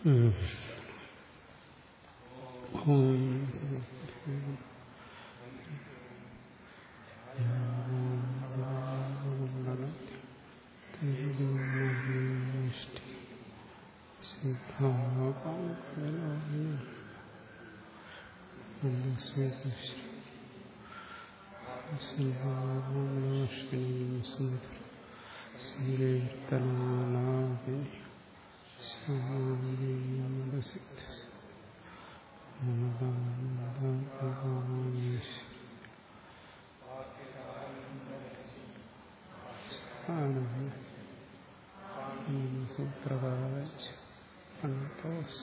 ഉം. ഓം. സുപ്രകാശ് അനന്തോസ്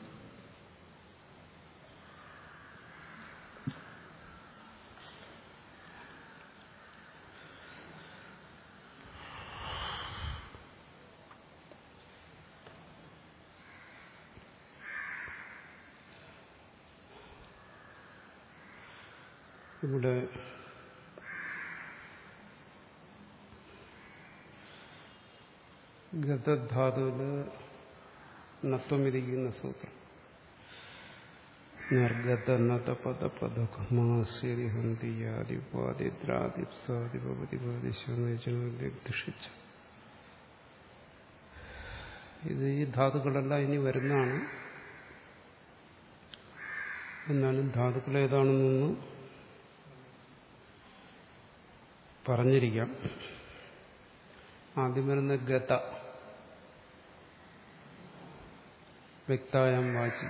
ഇവിടെ ഗതധാതുവില് നത്വമിരിക്കുന്ന സൂത്രം നിർഗത നത പദ പദ മാസ്യതി ഹന്തിയാദി ഉപാദിദ്രാദിപ്സാദി ഭവതിപാദിശിച്ച ഇത് ഈ ധാതുക്കളെല്ലാം ഇനി വരുന്നതാണ് എന്നാലും ധാതുക്കൾ ഏതാണെന്നൊന്ന് പറഞ്ഞിരിക്കാം ആദ്യം വരുന്ന ഗത വ്യക്തായം വാചി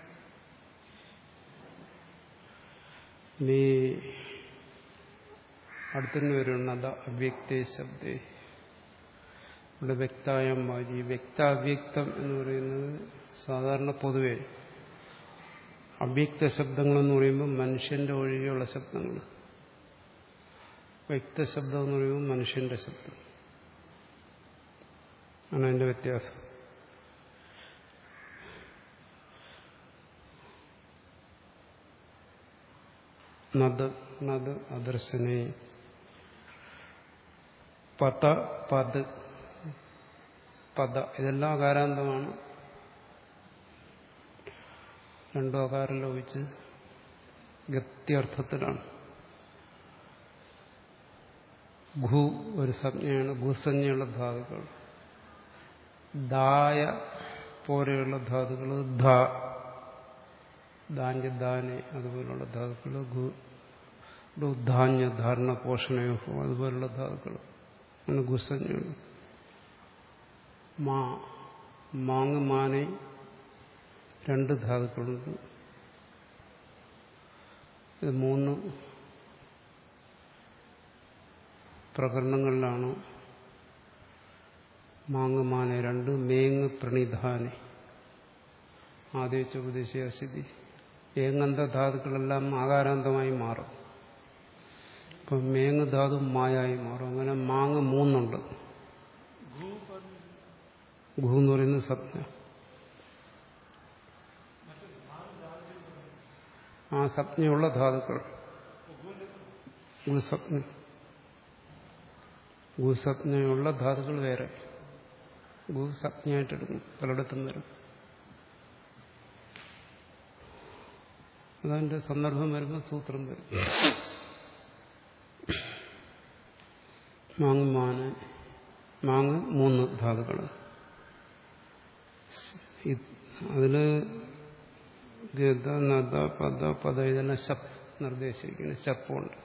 നീ അടുത്തുനിന്ന് വരുന്നത് അവ്യക്തേ ശബ്ദേ ഇവിടെ വ്യക്തായം വാചി വ്യക്താവ്യക്തം എന്ന് പറയുന്നത് സാധാരണ പൊതുവെ അവ്യക്ത ശബ്ദങ്ങളെന്ന് പറയുമ്പോൾ മനുഷ്യന്റെ ഒഴികെയുള്ള ശബ്ദങ്ങൾ വ്യക്തശബ്ദം എന്ന് പറയുമ്പോൾ മനുഷ്യന്റെ ശബ്ദം ആണ് അതിന്റെ വ്യത്യാസം നദ് നദ് അദർശനെ പത പത് പദ ഇതെല്ലാം അകാരാന്തമാണ് രണ്ടു അകാരം ലോപിച്ച് ഗത്യർത്ഥത്തിലാണ് ഘു ഒരു സംജ്ഞയാണ് ഭൂസഞ്ജയുള്ള ധാതുക്കൾ ദായ പോലെയുള്ള ധാതുക്കൾ ധ ധാന്യ ദാനെ അതുപോലുള്ള ധാതുക്കൾ ഘു ധാന്യ ധാരണ പോഷണയോഹോ അതുപോലുള്ള ധാതുക്കൾ അങ്ങനെ ഗുസഞ്ജയുണ്ട് മാ മാങ്ങ് മാനെ രണ്ട് ധാതുക്കളുണ്ട് ഇത് മൂന്ന് പ്രകരണങ്ങളിലാണ് മാങ്ങമാനെ രണ്ട് മേങ്ങ് പ്രണിധാനെ ആദ്യ ഉപദേശിയ സ്ഥിതി ഏങ്ങന്ത ധാതുക്കളെല്ലാം ആകാരാന്തമായി മാറും ഇപ്പം മേങ്ങ് ധാതു മായായി മാറും അങ്ങനെ മാങ്ങ മൂന്നുണ്ട് ഗു എന്ന് പറയുന്നത് സത്യ ആ സപ്ഞയുള്ള ധാതുക്കൾ ഗുസപ്ന ഗുസപ്നയുള്ള ധാതുക്കൾ വേറെ ഗുസപ്ഞയായിട്ടെടുക്കും പലയിടത്തും വരും അതതിന്റെ സന്ദർഭം വരുമ്പോൾ സൂത്രം വരും മാങ്ങ് മാന് മാങ്ങ് മൂന്ന് ധാതുക്കൾ അതില് ഗത നദ പദ പദ ഇതെല്ലാം ശപ്പ് നിർദ്ദേശിക്കുന്നു ശപ്പുണ്ട്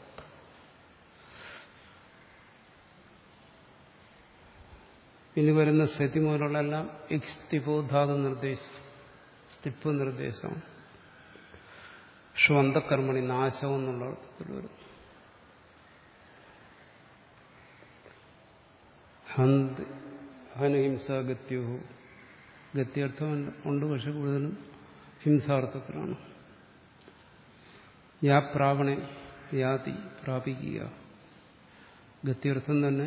ഇനി വരുന്ന സ്ഥിതി മുതലുള്ളെല്ലാം ഇക്സ്തിപോധാതു നിർദ്ദേശം സ്തിപ്പ് നിർദ്ദേശം ഷ്വന്തകർമ്മണി നാശം എന്നുള്ള വരും ഹന്ത് ഹനഹിംസ ഗത്യുഹു ഗത്യർത്ഥം ഉണ്ട് പക്ഷെ കൂടുതലും ഹിംസാർത്ഥത്തിലാണ് യാ പ്രാവണെ യാതി പ്രാപിക്കുക ഗത്യർത്ഥം തന്നെ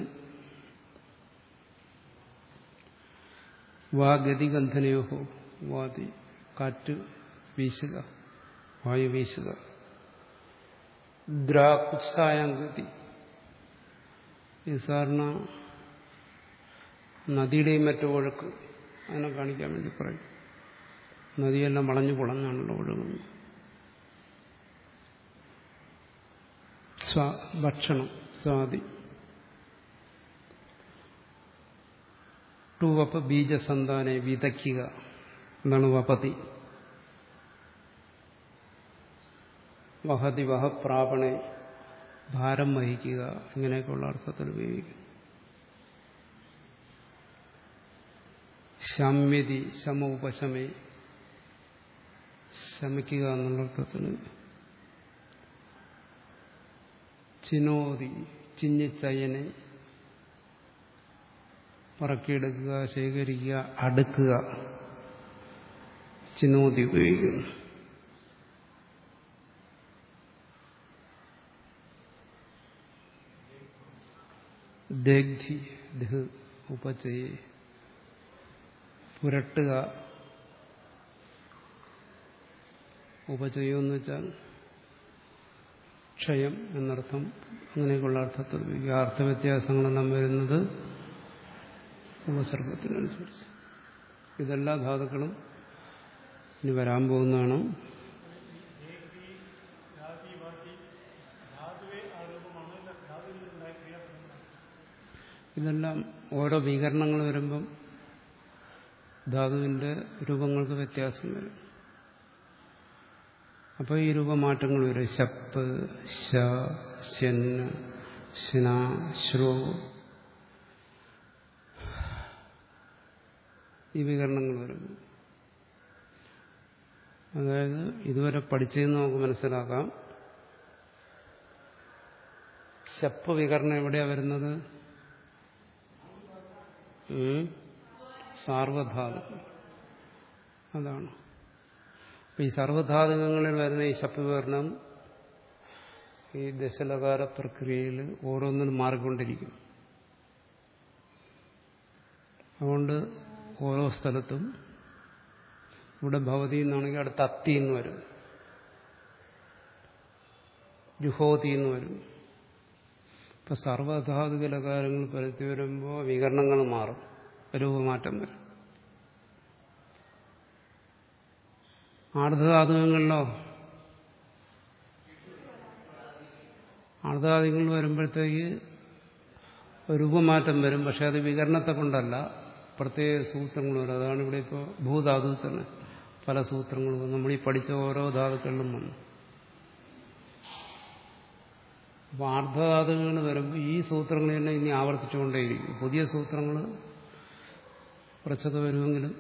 വാ ഗതിഗന്ധനയോഹോ വാതി കാറ്റ് വീശുക വായു വീശുക ദ്രാകുത്സായം ഗതി ഈ സാധാരണ നദിയുടെയും മറ്റു ഒഴുക്ക് അതിനെ കാണിക്കാൻ വേണ്ടി പറയും നദിയെല്ലാം വളഞ്ഞു പുളഞ്ഞാണല്ലോ ഒഴുകുന്നത് സ്വാ ഭക്ഷണം സ്വാതി ടു വപ്പ് ബീജസന്താനെ വിതയ്ക്കുക എന്താണ് വപതി വഹതി വഹ പ്രാപണെ ഭാരം വഹിക്കുക ഇങ്ങനെയൊക്കെയുള്ള അർത്ഥത്തിൽ ഉപയോഗിക്കും ശമ്യതി ശമ ഉപശമേ ശമിക്കുക എന്നുള്ള അർത്ഥത്തിൽ ചിനോതി ചിഞ്ഞിച്ചയനെ പറക്കിയെടുക്കുക ശേഖരിക്കുക അടുക്കുക ചിനോതി ഉപയോഗിക്കുന്നു ദഗ്ധി ദഹ് ഉപചയെ പുരട്ടുക ഉപചയം എന്ന് വെച്ചാൽ ക്ഷയം എന്നർത്ഥം അങ്ങനെയൊക്കെയുള്ള അർത്ഥത്തിൽ ഉപയോഗിക്കുക അർത്ഥവ്യത്യാസങ്ങളെല്ലാം വരുന്നത് ഉപസർഗത്തിനനുസരിച്ച് ഇതെല്ലാ ധാതുക്കളും ഇനി വരാൻ പോകുന്നതാണ് ഇതെല്ലാം ഓരോ വികരണങ്ങൾ വരുമ്പം ധാതുവിന്റെ രൂപങ്ങൾക്ക് വ്യത്യാസം വരും അപ്പോൾ ഈ രൂപമാറ്റങ്ങൾ വരും ശപ്പ് ശ ശന് ശന ശ്രോ ഈ വികരണങ്ങൾ വരും അതായത് ഇതുവരെ പഠിച്ചതെന്ന് നമുക്ക് മനസ്സിലാക്കാം ശപ്പ് വികരണം എവിടെയാ വരുന്നത് സാർവധാതുകം അതാണ് അപ്പൊ ഈ സർവധാതുകങ്ങളിൽ വരുന്ന ഈ ശപ്പുവികരണം ഈ ദശലകാര പ്രക്രിയയിൽ ഓരോന്നിനും മാറിക്കൊണ്ടിരിക്കും അതുകൊണ്ട് ഓരോ സ്ഥലത്തും ഇവിടെ ഭവതി എന്നാണെങ്കിൽ അടുത്ത അത്തി എന്ന് വരും ജുഹോതി എന്ന് വരും ഇപ്പൊ സർവധാതുക ലകാരങ്ങൾ പരത്തി വരുമ്പോൾ വികരണങ്ങൾ മാറും രൂപമാറ്റം വരും ആർദ്ധധാതുകങ്ങളിലോ ആർദ്ധധാതുകങ്ങൾ വരുമ്പോഴത്തേക്ക് രൂപമാറ്റം വരും പക്ഷെ അത് വികരണത്തെ കൊണ്ടല്ല പ്രത്യേക സൂത്രങ്ങൾ വരും അതാണ് ഇവിടെ ഇപ്പോൾ ഭൂധാതു തന്നെ പല സൂത്രങ്ങളും നമ്മൾ ഈ പഠിച്ച ഓരോ ധാതുക്കളിലും വന്നു അപ്പോൾ ആർദ്ധധാതുകൾ വരുമ്പോൾ ഈ സൂത്രങ്ങൾ തന്നെ ഇനി ആവർത്തിച്ചുകൊണ്ടേയിരിക്കും പുതിയ സൂത്രങ്ങൾ കുറച്ചൊക്കെ വരുമെങ്കിലും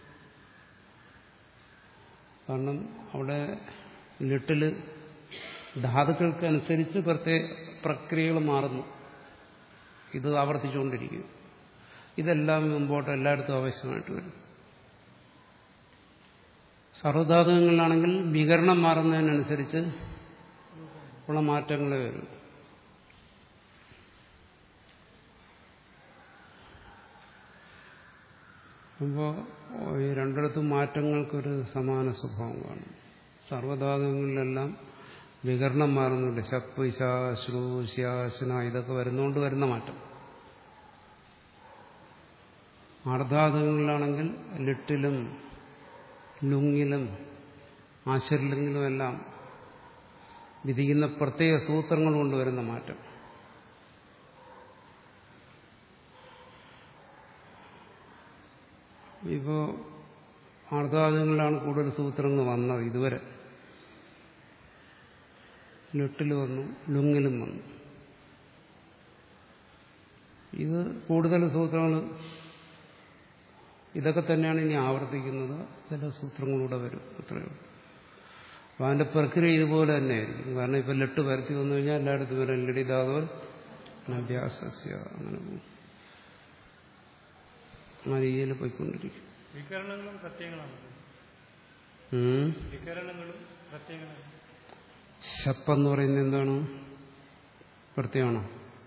കാരണം അവിടെ ലിട്ടിൽ ധാതുക്കൾക്കനുസരിച്ച് പ്രത്യേക പ്രക്രിയകൾ മാറുന്നു ഇത് ആവർത്തിച്ചുകൊണ്ടിരിക്കും ഇതെല്ലാം മുമ്പോട്ട് എല്ലായിടത്തും ആവശ്യമായിട്ട് വരും സർവധാതുകങ്ങളിലാണെങ്കിൽ വികരണം മാറുന്നതിനനുസരിച്ച് ഉള്ള മാറ്റങ്ങൾ വരും അപ്പോൾ ഈ രണ്ടിടത്തും മാറ്റങ്ങൾക്കൊരു സമാന സ്വഭാവം കാണും സർവധാതുകളിലെല്ലാം വികരണം മാറുന്നുണ്ട് ശപ്പ് ശാശ്രു ശ്യാശന ഇതൊക്കെ വരുന്നതുകൊണ്ട് വരുന്ന മാറ്റം ആർദ്ധാതുകളിലാണെങ്കിൽ ലിട്ടിലും ലുങ്ങിലും ആശരിലെങ്കിലും എല്ലാം വിധിക്കുന്ന പ്രത്യേക സൂത്രങ്ങൾ കൊണ്ടുവരുന്ന മാറ്റം ഇപ്പോ ആർദ്ധാതുകളിലാണ് കൂടുതൽ സൂത്രങ്ങൾ വന്നത് ഇതുവരെ ലുട്ടിൽ വന്നു ലുങ്ങിലും വന്നു ഇത് കൂടുതൽ സൂത്രങ്ങൾ ഇതൊക്കെ തന്നെയാണ് ഇനി ആവർത്തിക്കുന്നത് ചില സൂത്രങ്ങളൂടെ വരും അത്രയേ ഉള്ളൂ അപ്പം അതിന്റെ പ്രക്രിയ ഇതുപോലെ തന്നെയായിരിക്കും കാരണം ഇപ്പം ലെട്ട് പരത്തി വന്നു കഴിഞ്ഞാൽ എല്ലായിടത്തും വരും ലളിതാതോൽ അഭ്യാസസ്യ അങ്ങനെ പോകും ആ രീതിയിൽ പോയിക്കൊണ്ടിരിക്കും വികരണങ്ങളും പ്രത്യയങ്ങളാണ് ഉം. വികരണങ്ങളും പ്രത്യയങ്ങളാണ് ശപ്പെന്ന് പറയുന്നത് എന്താണ് പ്രത്യയമാണോ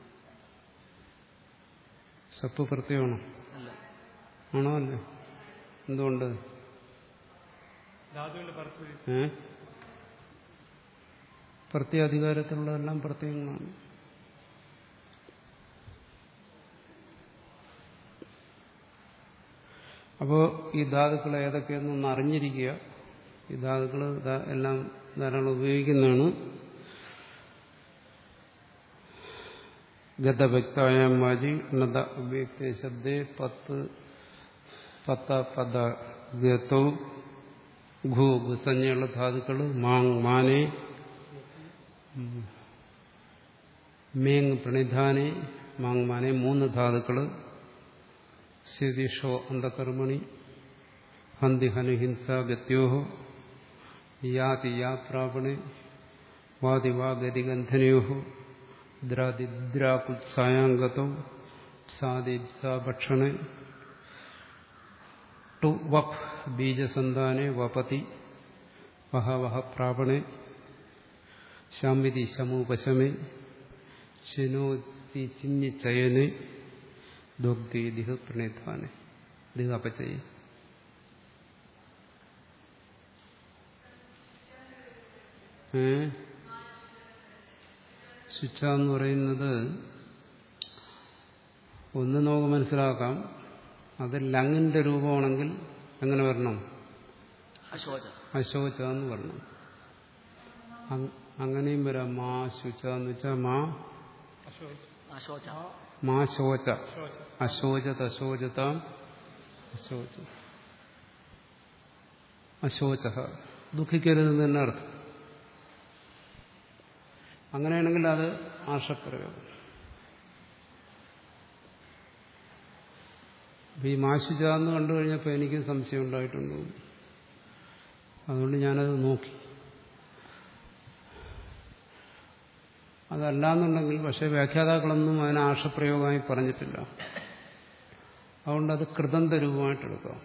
ശപ്പ് പ്രത്യയമാണോ ആണോ അല്ലേ എന്തുകൊണ്ട് ധാതുവിന്റെ പരസ്പരി ഏ പ്രത്യാധികാരത്തിലുള്ളതെല്ലാം പ്രത്യയങ്ങളാണ് അപ്പോൾ ഈ ധാതുക്കൾ ഏതൊക്കെയെന്നൊന്ന് അറിഞ്ഞിരിക്കുക ഈ ധാതുക്കൾ എല്ലാം ധാരാളം ഉപയോഗിക്കുന്നതാണ് ഗതഭക്തായാം വാചി ഉന്നത ഉപയുക്ത ശബ്ദേ പത്ത് പത്ത പദ ഗതൗ ഘു ഗുസഞ്ജയുള്ള ധാതുക്കൾ മാങ് മാനെ മേങ് പ്രണിധാനെ മാങ് മാനെ മൂന്ന് ധാതുക്കൾ സ്ഥിതിഷോ അന്തകർമ്മണി ഹന്തി ഹനുഹിംസ ഗത്യോഹോ യാതി യാ പ്രാപണെ വാതി വാ ഗതിഗന്ധനയോ ദ്രാതിദ്രാകുത്സായാംഗതോ സാദിപ്സാ ഭക്ഷണെ ടു വപ് ബീജസന്താനെ വപതി വഹ വഹ പ്രാപണെ ശാമിതി ശമുപശമേ ശിനോതി ചിഞ്ഞിച്ചയനെ ദുഗ്ധി ദിഹ പ്രണേധാനെ ദിഹ അപചയെ ഏ ശുച്ച എന്ന് പറയുന്നത് ഒന്ന് നമുക്ക് മനസ്സിലാക്കാം അത് ലങ്ങിന്റെ രൂപമാണെങ്കിൽ എങ്ങനെ വരണം അശോച അശോച എന്ന് വരണം അങ്ങനെയും വരാം മാ ശുച എന്ന് വെച്ചാൽ മാ അശോച മാ ശോച അശോചത അശോചത അശോച അശോച ദുഃഖിക്കരുതെന്ന് തന്നെ അർത്ഥം അങ്ങനെയാണെങ്കിൽ അത് ആർഷപ്രയോഗം അപ്പൊ ഈ മാശുച എന്ന് കണ്ടു കഴിഞ്ഞപ്പോൾ എനിക്കും സംശയം ഉണ്ടായിട്ടുണ്ട് അതുകൊണ്ട് ഞാനത് നോക്കി അതല്ലാന്നുണ്ടെങ്കിൽ പക്ഷെ വ്യാഖ്യാതാക്കളൊന്നും അതിന് ആർഷപ്രയോഗമായി പറഞ്ഞിട്ടില്ല അതുകൊണ്ട് അത് കൃതന്ത രൂപമായിട്ടെടുക്കാം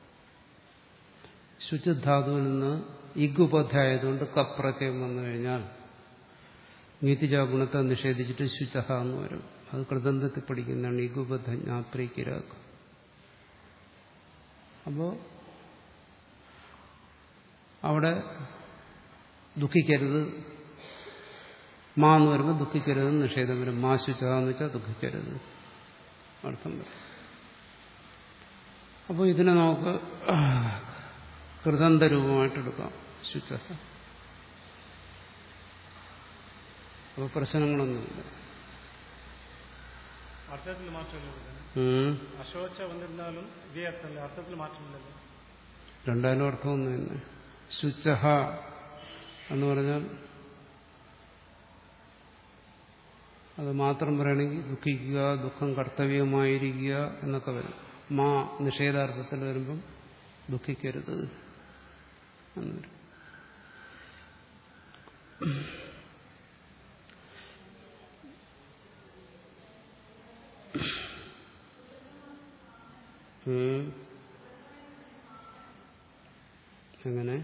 ശുചിധാതുവിൽ നിന്ന് ഇഗുപധ്യായതുകൊണ്ട് കപ്രത്യം വന്നു കഴിഞ്ഞാൽ നീതിജ ഗുണത്തെ നിഷേധിച്ചിട്ട് ശുചഹ എന്ന് വരും അത് കൃതന്തത്തിൽ പഠിക്കുന്നതാണ് ഇഗുബദ്ധ ജ്ഞാപ്രീക്കിരാക്കും അപ്പോ അവിടെ ദുഃഖിക്കരുത് മാ എന്ന് വരുമ്പോൾ ദുഃഖിക്കരുത് നിഷേധം വരും മാ ശുച എന്ന് വെച്ചാൽ ദുഃഖിക്കരുത് അർത്ഥം വരും അപ്പോൾ ഇതിനെ നമുക്ക് കൃതന്ത രൂപമായിട്ടെടുക്കാം ശുച അപ്പോൾ പ്രശ്നങ്ങളൊന്നുമില്ല അർത്ഥത്തിൽ മാറ്റമില്ല ഉം. അശോച വന്നിരുന്നാലും ഇതേ അർത്ഥമല്ല അർത്ഥത്തിൽ മാറ്റമില്ലല്ലോ രണ്ടായാലും അർത്ഥം ഒന്ന് തന്നെ ശുചഹ എന്ന് പറഞ്ഞാൽ അത് മാത്രം പറയണമെങ്കിൽ ദുഃഖിക്കുക ദുഃഖം കർത്തവ്യമായിരിക്കുക എന്നൊക്കെ വരും മാ നിഷേധാർത്ഥത്തിൽ വരുമ്പം ദുഃഖിക്കരുത് എന്ന് വരും ഉം. എങ്ങനെ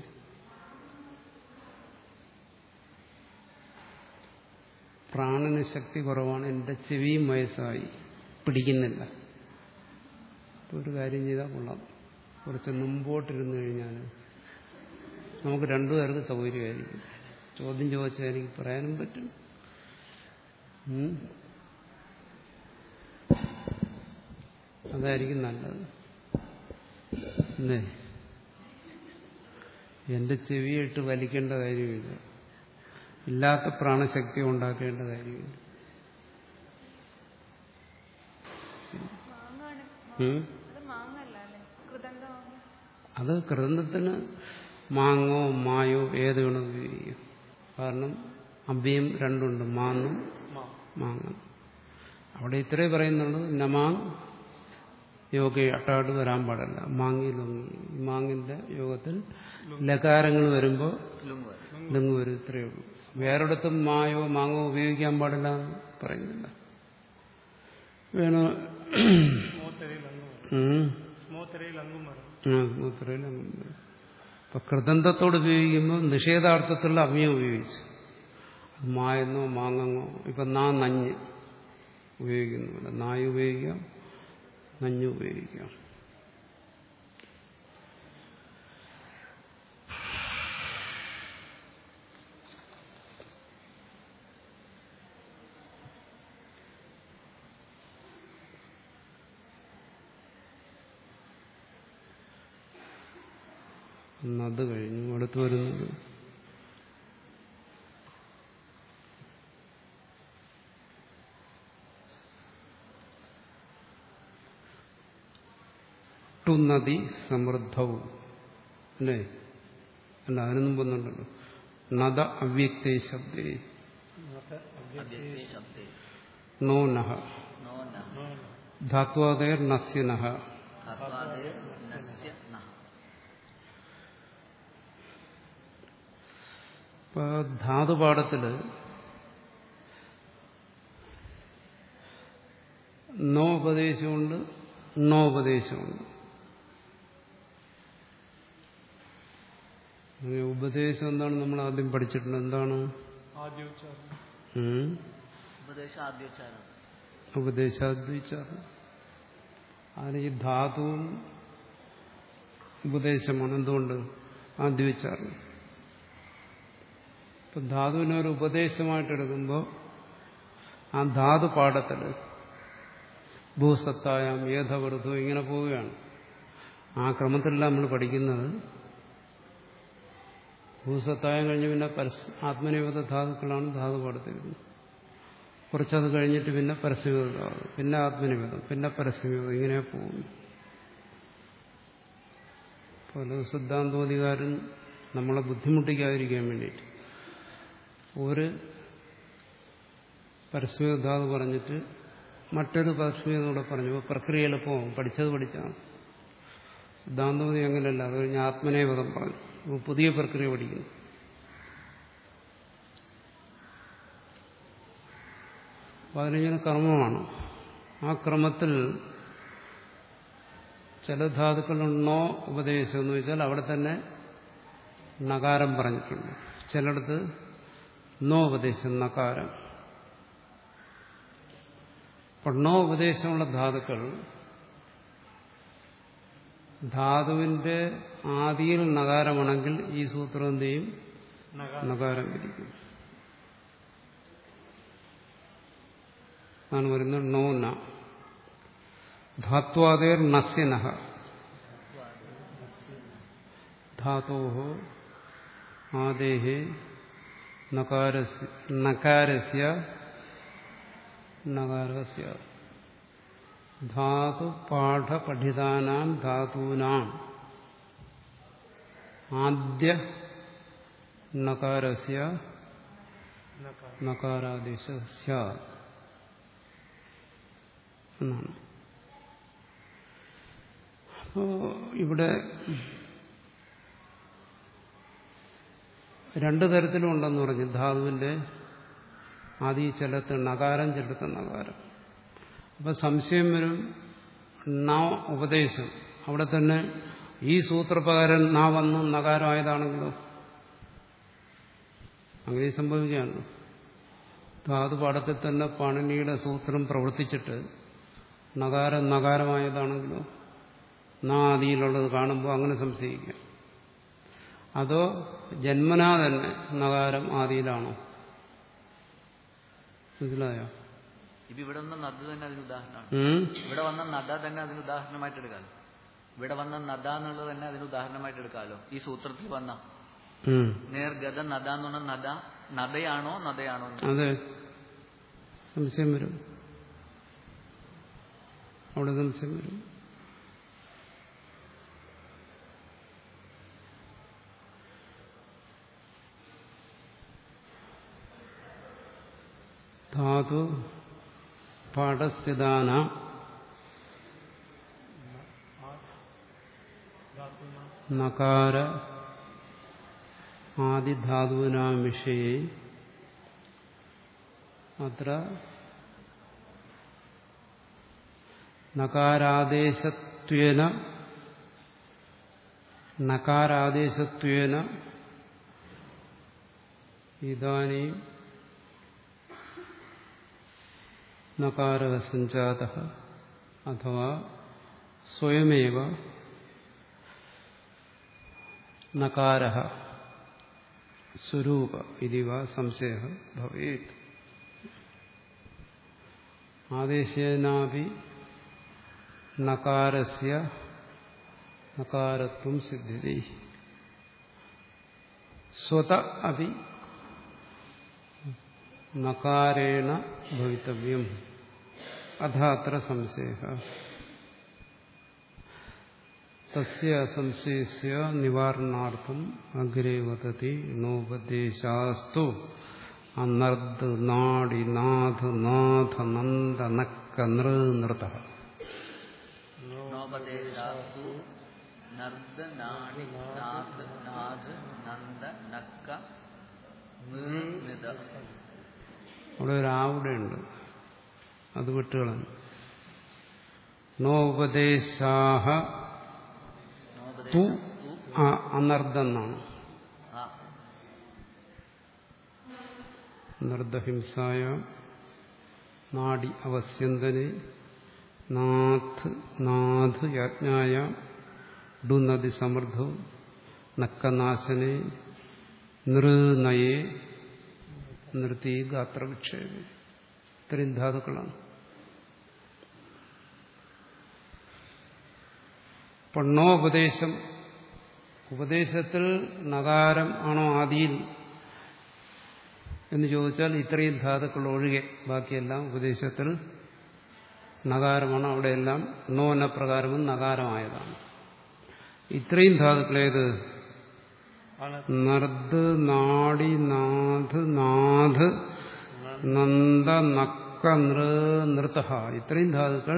പ്രാണന് ശക്തി കുറവാണ് എൻ്റെ ചെവിയും വയസ്സായി പിടിക്കുന്നില്ല അപ്പോൾ ഒരു കാര്യം ചെയ്താൽ കൊള്ളാം കുറച്ച് മുമ്പോട്ടിരുന്നു കഴിഞ്ഞാൽ നമുക്ക് രണ്ടുപേർക്ക് സൗകര്യമായിരിക്കും ചോദ്യം ചോദിച്ചാൽ എനിക്ക് പറയാനും പറ്റും ഉം. അതായിരിക്കും നല്ലത് അല്ലേ എന്റെ ചെവിയിട്ട് വലിക്കേണ്ട കാര്യമില്ല ഇല്ലാത്ത പ്രാണശക്തി ഉണ്ടാക്കേണ്ട കാര്യമില്ല മാങ്ങാണ് ഉം? അത് മാങ്ങല്ല അല്ലേ കൃതന്തമാണ് അത് കൃതന്തത്തിന് മാങ്ങോ മായോ ഏത് വേണം ഉപയോഗിക്കാം കാരണം അഭ്യം രണ്ടുണ്ട് മാന്നും മാ മാങ്ങ അവിടെ ഇത്രേ പറയുന്നുള്ളൂ നമാങ് യോഗ അട്ടാട് വരാൻ പാടില്ല മാങ്ങി ലൊങ്ങി ഈ മാങ്ങിന്റെ യോഗത്തിൽ ലകാരങ്ങൾ വരുമ്പോൾ ലുങ് വരും ലിംഗ് വരും ഇത്രയേ ഉള്ളൂ വേറൊരിടത്തും മായോ മാങ്ങോ ഉപയോഗിക്കാൻ പാടില്ല എന്ന് പറയുന്നില്ല വേണോ സ്മോത്തരയിൽ അങ്ങും വരും ഉം. സ്മോത്തരയിൽ അങ്ങും വരും ആ, മൂത്രയിൽ അങ്ങനെ വരും. അപ്പൊ കൃതന്തത്തോട് ഉപയോഗിക്കുമ്പോൾ നിഷേധാർത്ഥത്തിലുള്ള അവയം ഉപയോഗിച്ചു അത് മായെന്നോ മാങ്ങങ്ങോ ഇപ്പൊ നാ നഞ്ഞ് ഉപയോഗിക്കുന്നുണ്ട് നായ ഉപയോഗിക്കാം നഞ്ഞ് ഉപയോഗിക്കാം നത് കഴിഞ്ഞു അടുത്ത് വരുന്നത് ടു നദി സമൃദ്ധവും അല്ലേ അല്ല അതിനു മുമ്പൊന്നുണ്ടല്ലോ നദ അവ്യക്തേ ശബ്ദേ ഇന്നത്തെ അവ്യക്തേ ശബ്ദേ നോ നഹ നോ ന ധാത്വാദേർ നസ്യ നഹ തത്വാദേ നസ്യ നഃ ഇപ്പൊ ധാതുപാഠത്തില് നോ ഉപദേശമുണ്ട് നോ ഉപദേശമുണ്ട് അങ്ങനെ ഉപദേശം എന്താണ് നമ്മൾ ആദ്യം പഠിച്ചിട്ടുണ്ട് എന്താണ് ആദ്യ ഉച്ചാരണം ഉം? ഉപദേശ ആദ്യോച്ചാരണം ഉപദേശാദ്വൈച്ചാണ് അതിന് ഈ ധാതുവും ഉപദേശമാണ് എന്തുകൊണ്ട് ആദ്യവിച്ചാരണം ഇപ്പം ധാതുവിനെ ഒരു ഉപദേശമായിട്ട് എടുക്കുമ്പോൾ ആ ധാതു പാഠത്തിൽ ഭൂസത്തായം ഏധവൃതം ഇങ്ങനെ പോവുകയാണ് ആ ക്രമത്തിലല്ല നമ്മൾ പഠിക്കുന്നത് ഭൂസത്തായം കഴിഞ്ഞ് പിന്നെ പരസ് ആത്മനിവേദ ധാതുക്കളാണ് ധാതു പാഠത്തിരുന്നത് കുറച്ചത് കഴിഞ്ഞിട്ട് പിന്നെ പരസ്യവിധം പിന്നെ ആത്മനിവേദം പിന്നെ പരസ്യവിധം ഇങ്ങനെ പോകുന്നു പല സിദ്ധാന്തോധികാരൻ നമ്മളെ ബുദ്ധിമുട്ടിക്കാതിരിക്കാൻ വേണ്ടിയിട്ട് ഒരു പരസ്യവിധാത് പറഞ്ഞിട്ട് മറ്റൊരു പരസ്യവിധൂടെ പറഞ്ഞു അപ്പോൾ പ്രക്രിയ എളുപ്പമാവും പഠിച്ചത് പഠിച്ചാണ് സിദ്ധാന്തോധി അങ്ങനെയല്ല അത് കഴിഞ്ഞ് ആത്മനേപദം പറഞ്ഞു അപ്പോൾ പുതിയ പ്രക്രിയ പഠിക്കുന്നു അപ്പോൾ അതിനിങ്ങനെ കർമ്മമാണ് ആ ക്രമത്തിൽ ചില ധാതുക്കളുണ്ടോ ഉപദേശം എന്ന് വെച്ചാൽ അവിടെ തന്നെ നകാരം പറഞ്ഞിട്ടുണ്ട് ചിലയിടത്ത് നോ ഉപദേശം നകാരം അപ്പോൾ നോ ഉപദേശമുള്ള ധാതുക്കൾ ധാതുവിന്റെ ആദിയിൽ നകാരമാണെങ്കിൽ ഈ സൂത്രം എന്ത് ചെയ്യും നഗ നകാരം വിരിക്കും ആണ് പറയുന്നത് നോ ന ധാത്വാദേർ നസ്യനഹ ധാതോ ആദേഹേ നകാരസ്യ നകാരസ്യ നകാരസ്യ ധാതു പാഠപഠിതാനാം ധാതൂനാം ആദ്യ നകാരസ്യ നകാരം നകാരാദേശ സ്യാത് എന്നാണ് അപ്പോ ഇവിടെ രണ്ടു തരത്തിലും ഉണ്ടെന്ന് പറഞ്ഞു ധാതുവിന്റെ ആദ്യ ചിലത്ത് നകാരം ചിലത്ത് നകാരം അപ്പൊ സംശയം വരും ന ഉപദേശം അവിടെ തന്നെ ഈ സൂത്രപ്രകാരം നാ വന്ന് നകാരമായതാണെങ്കിലോ അങ്ങനെ സംഭവിക്കുകയാണല്ലോ ധാതുപാഠത്തിൽ തന്നെ പാണിനിയുടെ സൂത്രം പ്രവർത്തിച്ചിട്ട് നകാരം നകാരമായതാണെങ്കിലോ നാദിയിലുള്ളത് കാണുമ്പോൾ അങ്ങനെ സംശയിക്കാം അതോ ജന്മനാ തന്നെ നകാരം ആദിയിലാണോ മനസ്സിലായോ ഇപ്പൊ ഇവിടെ വന്ന നദ തന്നെ അതിന് ഉദാഹരണമാണ് ഉം? ഇവിടെ വന്ന നദ തന്നെ അതിന് ഉദാഹരണമായിട്ട് എടുക്കാലോ ഇവിടെ വന്ന നദ എന്നുള്ളത് തന്നെ അതിന് ഉദാഹരണമായിട്ട് എടുക്കാലോ ഈ സൂത്രത്തിൽ വന്ന ഉം. നേർഗത നദ എന്ന് പറഞ്ഞ നദ നദയാണോ നദയാണോ എന്ന് അതെ സംശയം വരും അവിടെ സംശയം വരും ധാതു പാഠസ്ഥിതാന ധാതുന നകാര ആദിധാതുവിനാം വിഷയെ അത്ര നകാരാദേശത്വേന നകാരാദേശത്വേന ഇതാനും നകാര സഞ്ജാത അഥവാ സ്വയമേവ നകാര സ്വരൂപ ഇതി വാ സംശയ ഭവേത് ആദേശേനാപി നകാരസ്യ നകാരത്വം സിദ്ധ്യതി സ്വത അതി നകാരേണ ഭവിതവ്യം അഥാത്ര സംശയ തസ്യ സംശയസ്യ നിവാരണാർത്ഥം അഗ്രേ വദതി നോപദേശാസ്തു അനർദ് നാടി നാഥ നാഥ നന്ദ നക്ക നൃ നൃത നോപദേശാസ്തു നർദ നാണി നാഥ് നാഥ് നന്ദ നക്ക നിത അവിടെ ഒരു ആവിടെ ഉണ്ട് അത് വിട്ടുകളഞ്ഞു നോപദേശാഹ തു നോപദേശാസ്തു ആ അനർദെന്നാണ് ആ നർദ്ദഹിംസായ നാടി അവസ്യന്തനെ നാഥ് നാഥ് യാജ്ഞായ ഡുനദി സമൃദ്ധ നക്കനാശനെ നൃനയെ നൃത്തി ഗാത്രവിക്ഷേപ ഇത്രയും ധാതുക്കളാണ് പണ്ണോപദേശം ഉപദേശത്തിൽ നകാരം ആണോ ആദിയിൽ എന്ന് ചോദിച്ചാൽ ഇത്രയും ധാതുക്കൾ ഒഴികെ ബാക്കിയെല്ലാം ഉപദേശത്തിൽ നകാരമാണ് അവിടെയെല്ലാം നോന പ്രകാരവും നകാരമായതാണ് ഇത്രയും ധാതുക്കളേത് ആണ് നർദ് നാടി നാഥ് നാഥ് നന്ദ നക്ക നൃ നൃത ഇത്രയും ധാതുക്കൾ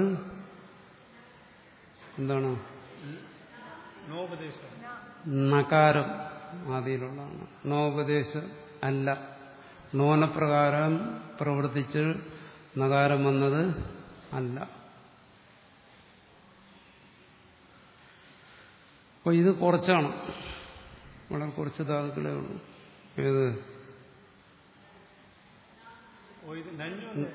എന്താണ് നോപദേശം നകാരം ആദിയിലുള്ളതാണ് നോപദേശം അല്ല നോനപ്രകാരം പ്രവർത്തിച്ച് നകാരം വന്നത് അല്ല അപ്പൊ ഇത് കുറച്ചാണ് വളരെ കുറച്ച് ധാതുക്കളേ ഉള്ളൂ ഏത് ഓ ഇത് നഞ്ഞു അല്ലേ?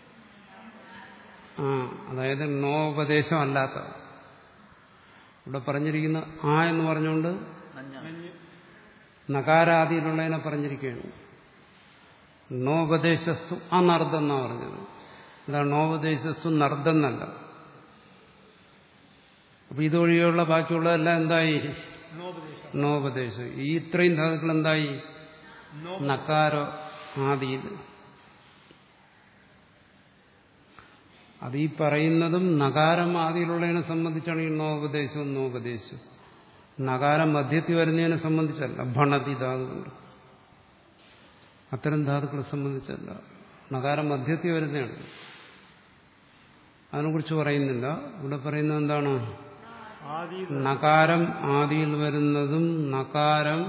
ആ അതായത് നോപദേശം അല്ലാത്ത ഇവിടെ പറഞ്ഞിരിക്കുന്ന ആ എന്ന് പറഞ്ഞുകൊണ്ട് നഞ്ഞ നഞ്ഞ് നകാരാദിയിലുള്ളതിനെ പറഞ്ഞിരിക്കുകയാണ് നോപദേശസ്തു അനർദ്ദം എന്നാ പറഞ്ഞത് എന്താണ് നോപദേശസ്തു നർദ്ദെന്നല്ല അപ്പൊ ഇതൊഴികെയുള്ള ബാക്കിയുള്ളതെല്ലാം എന്തായി നോപദേശം നോപദേശം ഈ ഇത്രയും ധാതുക്കൾ എന്തായി നോ നക്കാരോ ആദിയിൽ അത് ഈ പറയുന്നതും നകാരം ആദിയിലുള്ളതിനെ സംബന്ധിച്ചാണ് ഈ നോപദേശവും നോപദേശവും നകാരം മധ്യത്തിൽ വരുന്നതിനെ സംബന്ധിച്ചല്ല ഭണതി ധാതുകൊണ്ട് അത്തരം ധാതുക്കളെ സംബന്ധിച്ചല്ല നകാരം മധ്യത്തിൽ വരുന്നതാണ് അതിനെക്കുറിച്ച് പറയുന്നില്ല ഇവിടെ പറയുന്നത് എന്താണ് ആദി നകാരം ആദിയിൽ വരുന്നതും നകാരം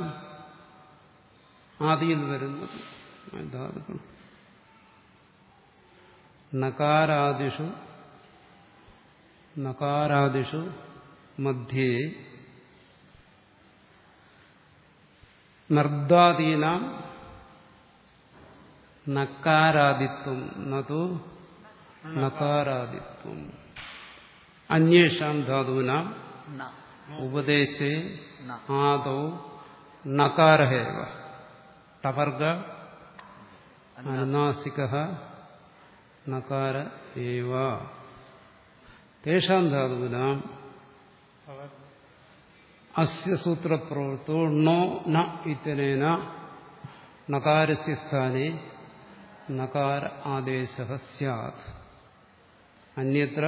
ആദിയിൽ വരുന്നതും ആ ധാതുക്കൾ നകാരാദിഷു നകാരാദിഷു മധ്യേ നർദ്ദാദീനാം നക്കാരാദിത്വം നതു നകാരാദിത്വം അന്യേഷാം ധാതൂനാം ന ഉപദേശേ ന ആദോ നകാരഹേവ ടവർഗ അനുനാസിക നകാര ഏവ തേഷാം ധാതുവിനാം അവർ അസ്യ സൂത്രപ്രവൃത്തോ ണോ ന ഇത്യനേന നകാരസ്യ സ്ഥാനെ നകാര ആദേശ സ്യാത് അന്യത്ര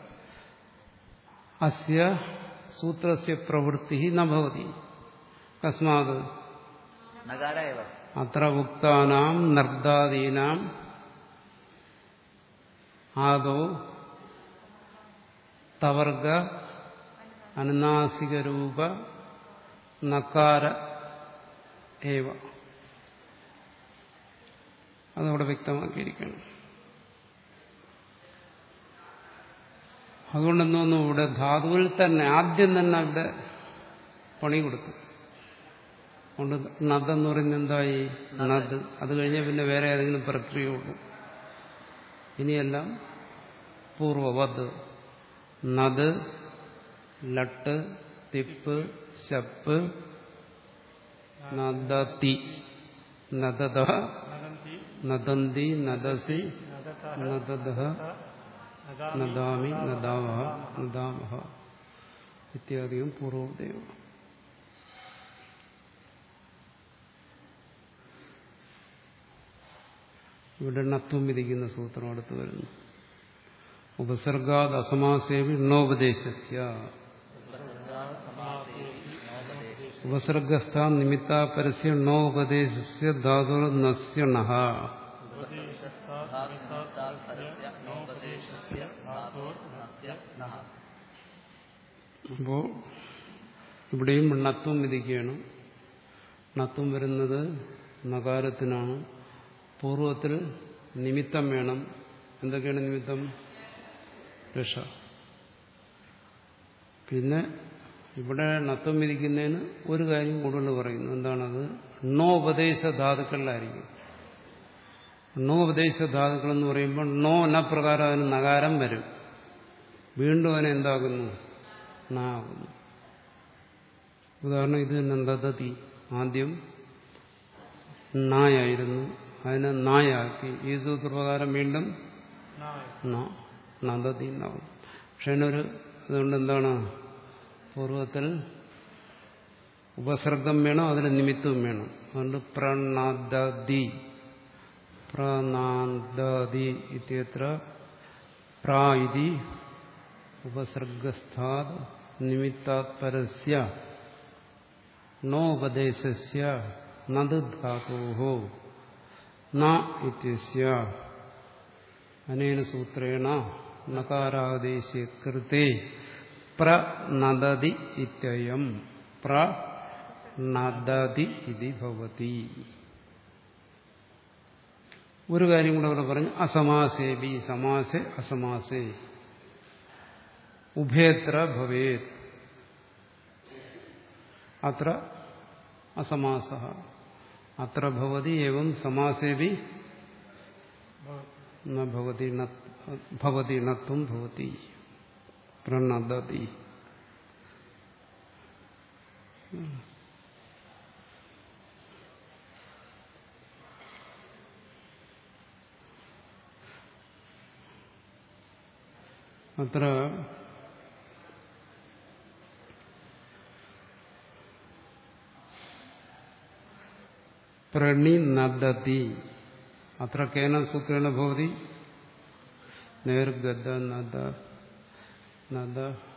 അസ്യ സൂത്രസ്യ പ്രവൃത്തി ന ഭവതി കസ്മാത് നഗാര എവ അത്ര ഉക്താനാം നർദ്ദാദീനാം ആദോ തവർഗ അനുനാസികരൂപ നക്കാര ഏവ അതവിടെ വ്യക്തമാക്കിയിരിക്കണം അതുകൊണ്ടെന്നൊന്നും ഇവിടെ ധാതുവിൽ തന്നെ ആദ്യം തന്നെ അവിടെ പണി കൊടുത്തു അതുകൊണ്ട് നദ് എന്ന് പറയുന്നത് എന്തായി നദ് അത് കഴിഞ്ഞാൽ പിന്നെ വേറെ ഏതെങ്കിലും പ്രക്രിയ ഉള്ളൂ ഇനിയെല്ലാം പൂർവവത് നദ് ലട്ട് തിപ്പ് ശപ്പ് നദതി നദത നദന്തി നദന്തി നദസി നദതഃ നദദ നദാമി നദാമി നദാവഹ നദാമഹ ഇത്യാദിയും പൂർവോദയമാണ് ഇവിടെ ണത്വം വിധിക്കുന്ന സൂത്രം അടുത്ത് വരുന്നു ഉപസർഗാത് അസമാസേവി ണോപദേശസ്യ ഉപസർഗസ്ഥ നിമിത്ത പരസ്യ ണോപദേശസ്യ ധാതുർ നസ്യ നഹ അപ്പോ ഇവിടെയും ണത്വം വിധിക്കുകയാണ് ണത്വം വരുന്നത് നകാരത്തിനാണ് പൂർവത്തിൽ നിമിത്തം വേണം എന്തൊക്കെയാണ് നിമിത്തം രക്ഷ പിന്നെ ഇവിടെ നത്വം വിധിക്കുന്നതിന് ഒരു കാര്യം കൂടുതൽ പറയുന്നു എന്താണത് ണോപദേശ ധാതുക്കളിലായിരിക്കും ണോപദേശ ധാതുക്കൾ എന്ന് പറയുമ്പോൾ ണോ എന്ന പ്രകാരം അതിന് നകാരം വരും വീണ്ടും അതിനെ എന്താകുന്നു നാകുന്നു ഉദാഹരണം ഇത് തന്നെ ദതതി ആദ്യം നായായിരുന്നു അതിനെ നായാക്കി ഈ സൂത്രപ്രകാരം വീണ്ടും നായ നദതി എന്നാവും പക്ഷെ അതിനൊരു അതുകൊണ്ട് എന്താണ് പൂർവത്തിൽ ഉപസർഗം വേണം അതിന് നിമിത്തവും വേണം അതുകൊണ്ട് പ്രണദതി പ്രണദതി ഇത്യത്ര പ്രാ ഇതി ഉപസർഗസ്ഥാത് നിമിത്താത് പരസ്യ നോപദേശസ്യ നദ് ധാതോ ന ഇത്യസ്യ അനേന സൂത്രേണ നകാരാദേശേ കൃതേ പ്രനദതി ഇത്യയം പ്രനദതി ഇതി ഭവതി ഒരു കാര്യം കൂടെ അവിടെ പറഞ്ഞു അസമാസേബി സമാസേ അസമാസേ ഉഭയത്ര ഭവേത് അത്ര അസമാസ അത്ര ഭവതി എവം സമാസേബി ന ഭവതി ന- ഭവതി ണത്വം ഭവതി പ്രണദതി അത്ര പ്രണിനദതി അത്ര കേന സൂത്രേണ ഭവതി നേർഗത നദ നദ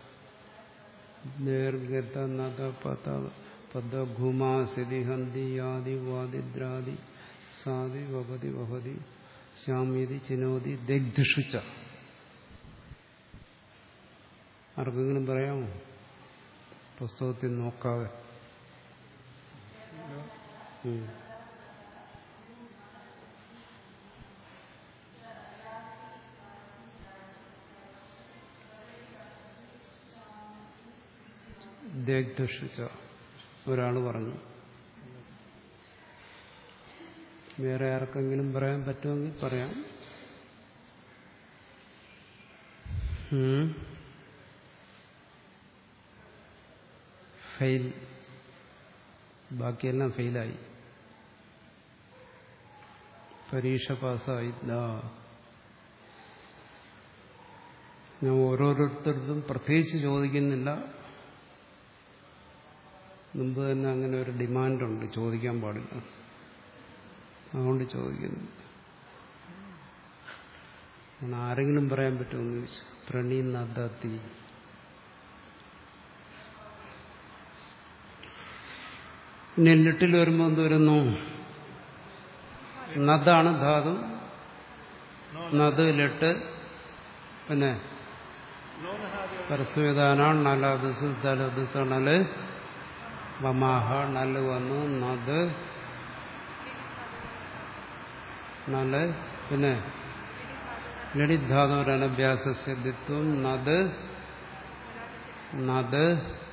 നേർഗത നദ പദ പദ ഘുമാ സിതി ഹന്തി യാതി വാദിദ്രാദി സാദി വപതി വഹതി ശ്യാമ്യതി ചിനോതി ദഗ്ധിഷുച്ച ആർക്കെങ്കിലും പറയാമോ പുസ്തകത്തിൽ നോക്കാതെ ഉം. ദേഗ്ധുഷിച്ച ഒരാൾ പറഞ്ഞു വേറെ ആർക്കെങ്കിലും പറയാൻ പറ്റുമെങ്കിൽ പറയാം ഉം. ഫെയിൽ ബാക്കിയെല്ലാം ഫെയിലായി പരീക്ഷ പാസ്സായില്ല ഞാൻ ഓരോരുത്തർക്കും പ്രത്യേകിച്ച് ചോദിക്കുന്നില്ല മുമ്പ് തന്നെ അങ്ങനെ ഒരു ഡിമാൻഡുണ്ട് ചോദിക്കാൻ പാടില്ല അതുകൊണ്ട് ചോദിക്കുന്നു അങ്ങനെ ആരെങ്കിലും പറയാൻ പറ്റുമെന്ന് ചോദിച്ചു പ്രണി നദത്തി ഇനി ലിട്ടിൽ വരുമ്പോൾ എന്ത് വരുന്നു നദാണ് ധാതു നദ് ലിട്ട് പിന്നെ പരസ്വേദാനാണ് നലത് സുതലത് തണല് വമാഹ നല് വന്നു നദ് നല് പിന്നെ ലളിധാതുരനഭ്യാസസ്യത്വം നദ് നദ്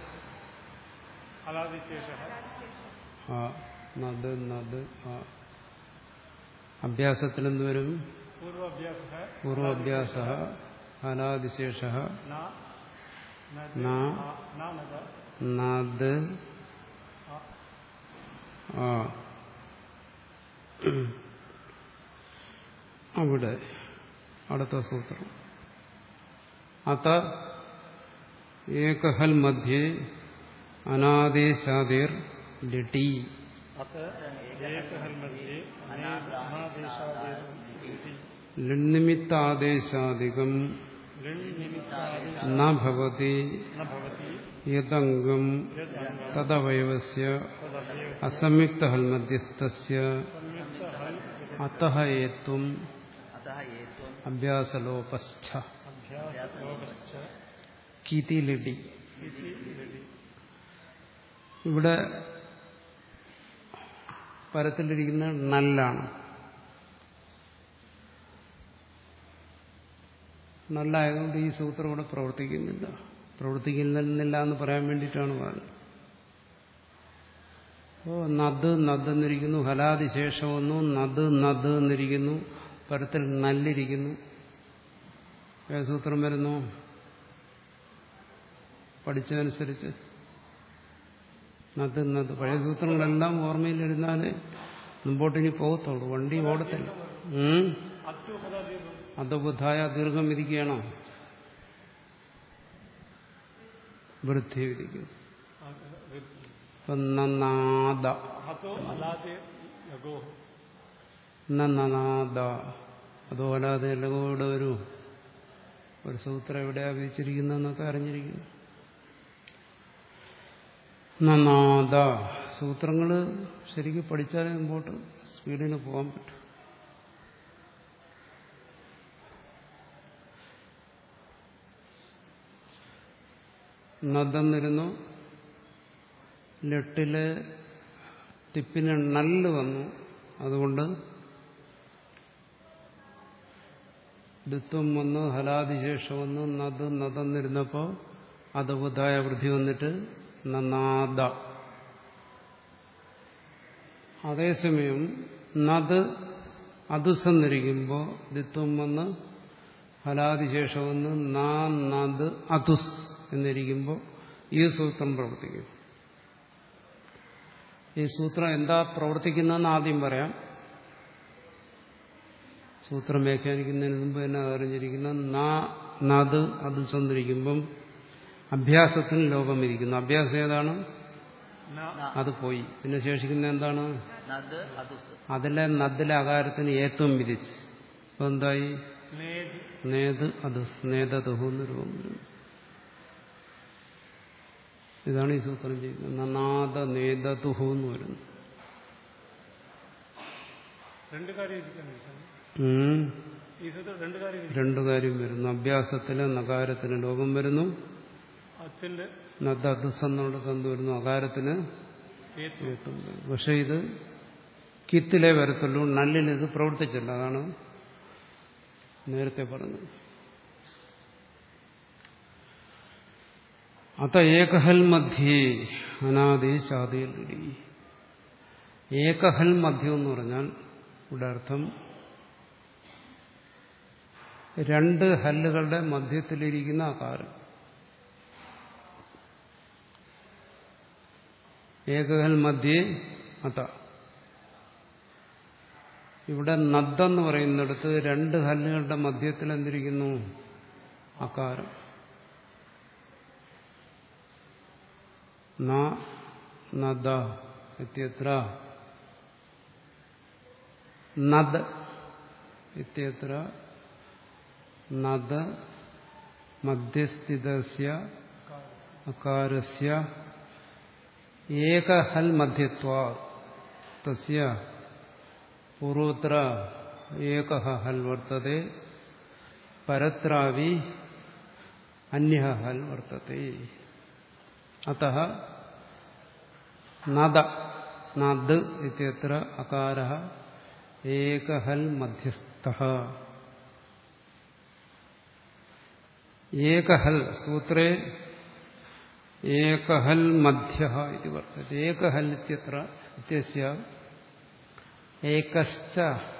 അലാദിശേഷ ആ നദ് നദ് ആ അഭ്യാസത്തിൽ എന്ത് വരും പൂർവാഭ്യാസ പൂർവാഭ്യാസ ഹലാദിശേഷ ന നദ ന. ആ, ന നദ നദ് ആ, ആ അവിടെ അടുത്ത സൂത്രം അത ഏകഹൽ മധ്യേ അനാദേശാദിർ ലിട്ടി അത ഏകഹൽ മധ്യേ അനാദേശാദേ ലിണ്നിമിത്താദേശാദികം ന ഭവതി യദംഗം തദവയവസ്യ അസംയുക്തഹൽമധ്യസ്ഥസ്യ അത്തഃ ഏത്വം अतः ये त्वं അഭ്യാസലോപസ്ഥ കീതി ലിടി ഇവിടെ പരത്തിലിരിക്കുന്ന നല്ലാണ് നല്ലായതുകൊണ്ട് ഈ സൂത്രം ഇവിടെ പ്രവർത്തിക്കുന്നില്ല പ്രവർത്തിക്കുന്നില്ല എന്ന് പറയാൻ വേണ്ടിയിട്ടാണ് പറഞ്ഞത് ഓ നദ് നദ് എന്നിരിക്കുന്നു ഹലാദി ശേഷം വന്നു നദ് നദ് എന്നിരിക്കുന്നു പരത്തിൽ നല്ലിരിക്കുന്നു ഏത് സൂത്രം വരുന്നു പഠിച്ചതനുസരിച്ച് നദ് നദ് പഴയ സൂത്രങ്ങളെല്ലാം ഓർമ്മയിലിരുന്നാലേ മുമ്പോട്ടിനി പോകത്തുള്ളൂ വണ്ടി ഓടത്തില്ല ഉം? അധബുദ്ധായ ദീർഘം വിധിക്കുകയാണോ വൃദ്ധി വിധിക്കും ഇപ്പം നന്നാദ ഹതോ അലാതെ ലഘോ നന്നാദ അതോ അല്ലാതെ ലഘുവിടെ ഒരു ഒരു സൂത്രം എവിടെയാ വിധിച്ചിരിക്കുന്നതെന്നൊക്കെ അറിഞ്ഞിരിക്കുന്നു നന്നാദ സൂത്രങ്ങൾ ശരിക്കും പഠിച്ചാലേ മുമ്പോട്ട് സ്പീഡിന് പോകാൻ പറ്റും നദന്നിരുന്നു ലെട്ടില് ടിപ്പിന് നല്ല് വന്നു അതുകൊണ്ട് ഡിത്വം വന്ന് ഹലാദിശേഷം വന്ന് നദ് നദന്നിരുന്നപ്പോൾ അത് ബുദ്ധായ വൃദ്ധി വന്നിട്ട് നന്നാദ അതേസമയം നദ് അതുസെന്നിരിക്കുമ്പോൾ ദിത്വം വന്ന് ഫലാദിശേഷം വന്ന് നാ നദ് അതുസ് എന്നിരിക്കുമ്പോൾ ഈ സൂത്രം പ്രവർത്തിക്കും ഈ സൂത്രം എന്താ പ്രവർത്തിക്കുന്നതെന്ന് ആദ്യം പറയാം സൂത്രം വ്യാഖ്യാനിക്കുന്നതിന് മുമ്പ് തന്നെ അറിഞ്ഞിരിക്കുന്ന നാ നദ് അത് സ്വന്നിരിക്കുമ്പം അഭ്യാസത്തിന് ലോകം ഇരിക്കുന്നു അഭ്യാസം ഏതാണ് അത് പോയി പിന്നെ ശേഷിക്കുന്ന എന്താണ് നദ് അതുസ് അതിലെ നദിലെ അകാരത്തിന് ഏറ്റവും വിധിച്ച് അപ്പൊ എന്തായി നേത് നേത് അത് സ്നേഹതുഹു എന്ന് രൂപം വരുന്നു ഇതാണ് ഈ സൂത്രം ചെയ്യുന്നത് നനാദ നേതതുഹു എന്ന് വരുന്നു രണ്ട് കാര്യം ഇരിക്കുന്നു സ്വാമി. ഉം. ഈ സൂത്രം രണ്ട് കാര്യം ഇരിക്കുന്നു. രണ്ടു കാര്യം വരുന്നു അഭ്യാസത്തില് നകാരത്തിന് ലോകം വരുന്നു അത്തിന്റെ നദ അതുസ് എന്നുള്ളത് എന്ത് വരുന്നു അകാരത്തിന് ഏത്തു ഏറ്റവും വരുന്നു. പക്ഷെ ഇത് കിത്തിലേ വരത്തുള്ളൂ നല്ലിൽ ഇത് പ്രവർത്തിച്ചില്ല അതാണ് നേരത്തെ പറഞ്ഞത് അത ഏകഹൽ മധ്യേ അനാദി ശാദിയിൽ ഏകഹൽ മധ്യം എന്ന് പറഞ്ഞാൽ ഇവിടെ അർത്ഥം രണ്ട് ഹല്ലുകളുടെ മധ്യത്തിലിരിക്കുന്ന ആകാരം ഏകഹൽ മധ്യേ അത ഇവിടെ നദ്ദെന്ന് പറയുന്നിടത്ത് രണ്ട് ഹല്ലുകളുടെ മധ്യത്തിൽ എന്തിരിക്കുന്നു അകാരം ന നദ ഇത്യത്ര നദ് ഇത്യത്ര നദ മധ്യസ്ഥിതസ്യ അകാരസ്യ ഏകഹൽ മധ്യത്വ തസ്യ പൂർവത്ര ഏകഃ ഹൽ വർത്തത്തെ പരത്രാവി അന്യ ഹൽ വർത്തത്തെ അത നദ നദ് ഇത്യത്ര അകാര ഏകഹൽ മധ്യസ്ഥ ഏകഹൽ സൂത്രേ ഏകഹൽ മധ്യ ഇത് വർത്തത്തെ ഏകഹൽ ഇത്യത്ര ഇത്യസ്യ ഏകശ്ച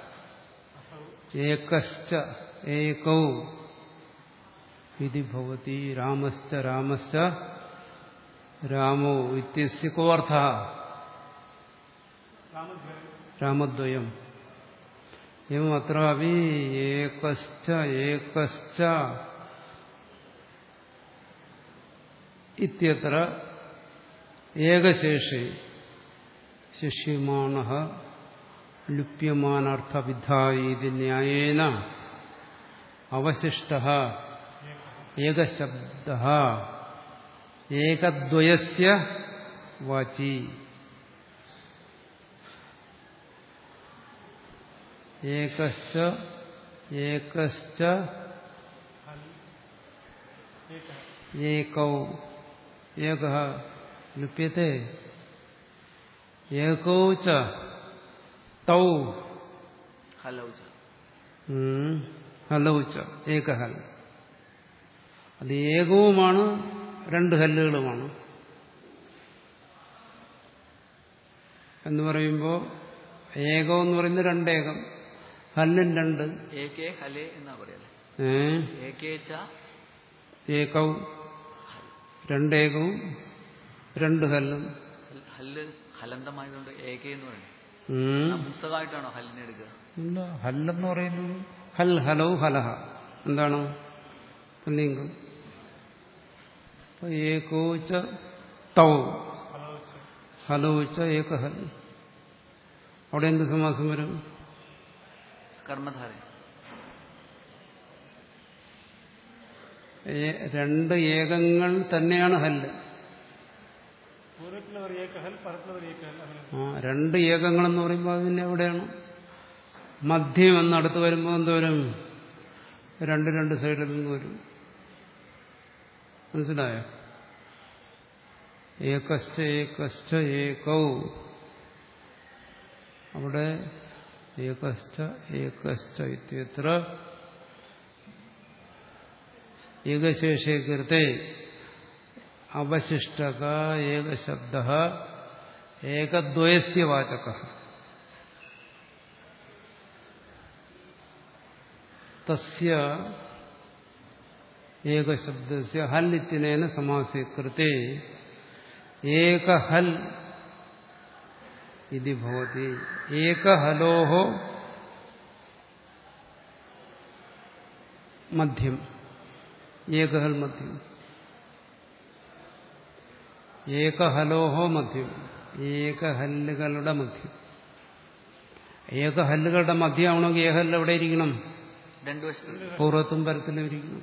ഏകശ്ച ഏകൗ ഇതി ഭവതി രാമശ്ച രാമശ്ച രാമോ ഇത്യസ്യ കോ അർത്ഥ രാമദ്വയം एवम् अत्रापि एकश्च एकश्च इत्यत्र एकशेषे शिष्यमाणः ലുപ്യമാനാർത്ഥവിധായി ന്യായേന അവശിഷ്ട ഏകശബ്ദ ഏകദ്വയസ്യ വാചി ഏകശ്ച ഏകശ്ച ഏകൗ ഏക ലുപ്യത്തെ ഏകൗ ച തൗ ഹലോ ച. ഉം, ഹലൗ ച ഏകഹൽ അത് ഏകവുമാണ് രണ്ട് ഹല്ലുകളുമാണ് എന്ന് പറയുമ്പോൾ ഏകം എന്ന് പറയുന്നത് രണ്ടേകം ഹല്ലും രണ്ട് ഏകേ ഹലേ എന്നാ പറയല്ലേ ഏ ഏകേ ച ഏകവും രണ്ടേകവും രണ്ട് ഹല്ലും ഹൽ- ഹല്ല് ഹലന്തമായതുകൊണ്ട് ഏകേ എന്ന് പറയുന്നത് ഉം. നപുംസകമായിട്ടാണോ ഹല്ലിനെ എടുക്കുക ഇല്ല ഹല്ലെന്ന് പറയുന്നത് ഹൽ ഹലോ ഹലഹ എന്താണ് പുല്ലിംഗം അപ്പൊ ഏകോച്ച തൗ ഹലോച്ച ഏകഹൽ അവിടെ എന്ത് സമാസം വരും കർമ്മധാരൻ ഏ- രണ്ട് ഏകങ്ങൾ തന്നെയാണ് ഹല്ല് പൂർവ്വത്തിലെ ഒരു ഏകഹൽ പരത്തിലെ ഒരു ഏകഹൽ അങ്ങനെ ആ രണ്ട് ഏകങ്ങളെന്ന് പറയുമ്പോൾ അത് പിന്നെ എവിടെയാണ് മധ്യം എന്ന് അടുത്ത് വരുമ്പോൾ എന്തോരും രണ്ട് രണ്ട് സൈഡിൽ നിന്ന് വരും മനസ്സിലായോ ഏകശ്ച ഏകശ്ച ഏകൗ അവിടെ ഏകശ്ച ഏകശ്ച ഇത്യത്ര ഏകശേഷേ കൃത്തെ അവശിഷ്ടക ഏകശബ്ദ ഏകദ്വയസ്യ വാചക തസ്യ ഏകശബ്ദസ്യ ഹൽ ഇത്യനേന സമാസീകൃത്തെ ഏകഹൽ ഇതി ഭവതി ഏകഹലോഹ മധ്യം ഏകഹൽ മധ്യം ഏകഹലോഹോ മധ്യം ഏകഹല്ലുകളുടെ മധ്യം ഏകഹല്ലുകളുടെ മധ്യമാവണമെങ്കിൽ ഏകഹല്ല് എവിടെ ഇരിക്കണം രണ്ടു വശത്ത് പൂർവ്വത്തും പരത്തിലും ഇരിക്കണം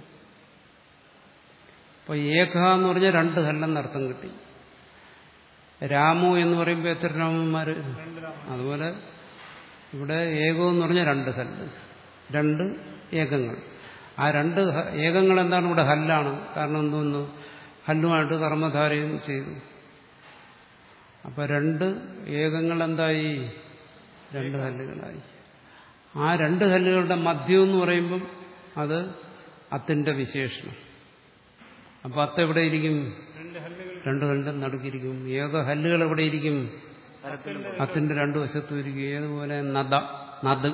അപ്പൊ ഏക എന്ന് പറഞ്ഞാൽ രണ്ട് ഹല്ലെന്നർത്ഥം കിട്ടി രാമു എന്ന് പറയുമ്പോൾ എത്ര രാമന്മാര് അതുപോലെ ഇവിടെ ഏകം എന്ന് പറഞ്ഞാൽ രണ്ട് ഹല്ല് രണ്ട് ഏകങ്ങൾ ആ രണ്ട് ഹ- ഏകങ്ങൾ എന്താണ് ഇവിടെ ഹല്ലാണ് കാരണം എന്തോന്നു ഹല്ലുമായിട്ട് കർമ്മധാരയും ചെയ്തു അപ്പൊ രണ്ട് ഏകങ്ങൾ എന്തായി രണ്ട് ഹല്ലുകളായി ആ രണ്ട് ഹല്ലുകളുടെ മദ്യം എന്ന് പറയുമ്പം അത് അത്തിന്റെ വിശേഷണം അപ്പൊ അത്ത് എവിടെ ഇരിക്കും രണ്ട് ഹല്ലുകൾ രണ്ട് ഹല്ലിന്റെ നടുക്കിരിക്കും ഏക ഹല്ലുകൾ എവിടെ ഇരിക്കും പരത്തിലും അത്തിന്റെ രണ്ടു വശത്തും ഇരിക്കും ഏതുപോലെ നദ നദ്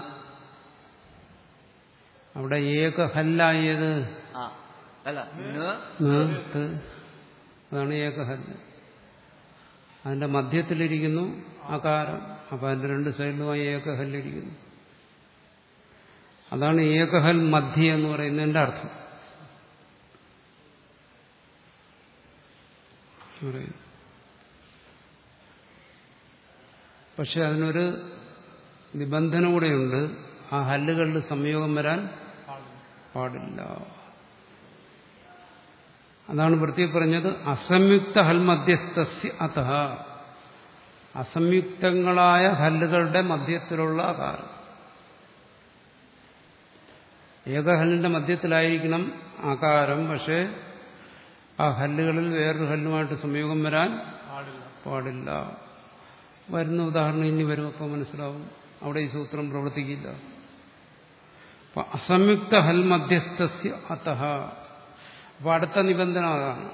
അവിടെ ഏക ഹല്ലായത് ആ അല്ല ന ന, ത്. അതാണ് ഏകഹല്ല് അതിന്റെ മധ്യത്തിലിരിക്കുന്നു അകാരം അപ്പൊ അതിന്റെ രണ്ട് സൈഡിലുമായി ഏകഹല്ലിരിക്കുന്നു അതാണ് ഏകഹൽ മധ്യ എന്ന് പറയുന്നതിന്റെ അർത്ഥം പറയുന്നു. പക്ഷെ അതിനൊരു നിബന്ധന കൂടെയുണ്ട് ആ ഹല്ലുകളിൽ സംയോഗം വരാൻ പാടില്ല അതാണ് വൃത്തി പറഞ്ഞത് അസംയുക്ത ഹൽ മധ്യസ്ഥസ്യ അത അസംയുക്തങ്ങളായ ഹല്ലുകളുടെ മധ്യത്തിലുള്ള ആകാരം ഏകഹല്ലിന്റെ മധ്യത്തിലായിരിക്കണം ആകാരം പക്ഷേ ആ ഹല്ലുകളിൽ വേറൊരു ഹല്ലുമായിട്ട് സംയോഗം വരാൻ പാടില്ല പാടില്ല വരുന്ന ഉദാഹരണം ഇനി വരും അപ്പോൾ മനസ്സിലാവും അവിടെ ഈ സൂത്രം പ്രവർത്തിക്കില്ല അപ്പൊ അസംയുക്ത ഹൽ മധ്യസ്ഥസ്യ അത്തഹ അപ്പൊ അടുത്ത നിബന്ധന അതാണ്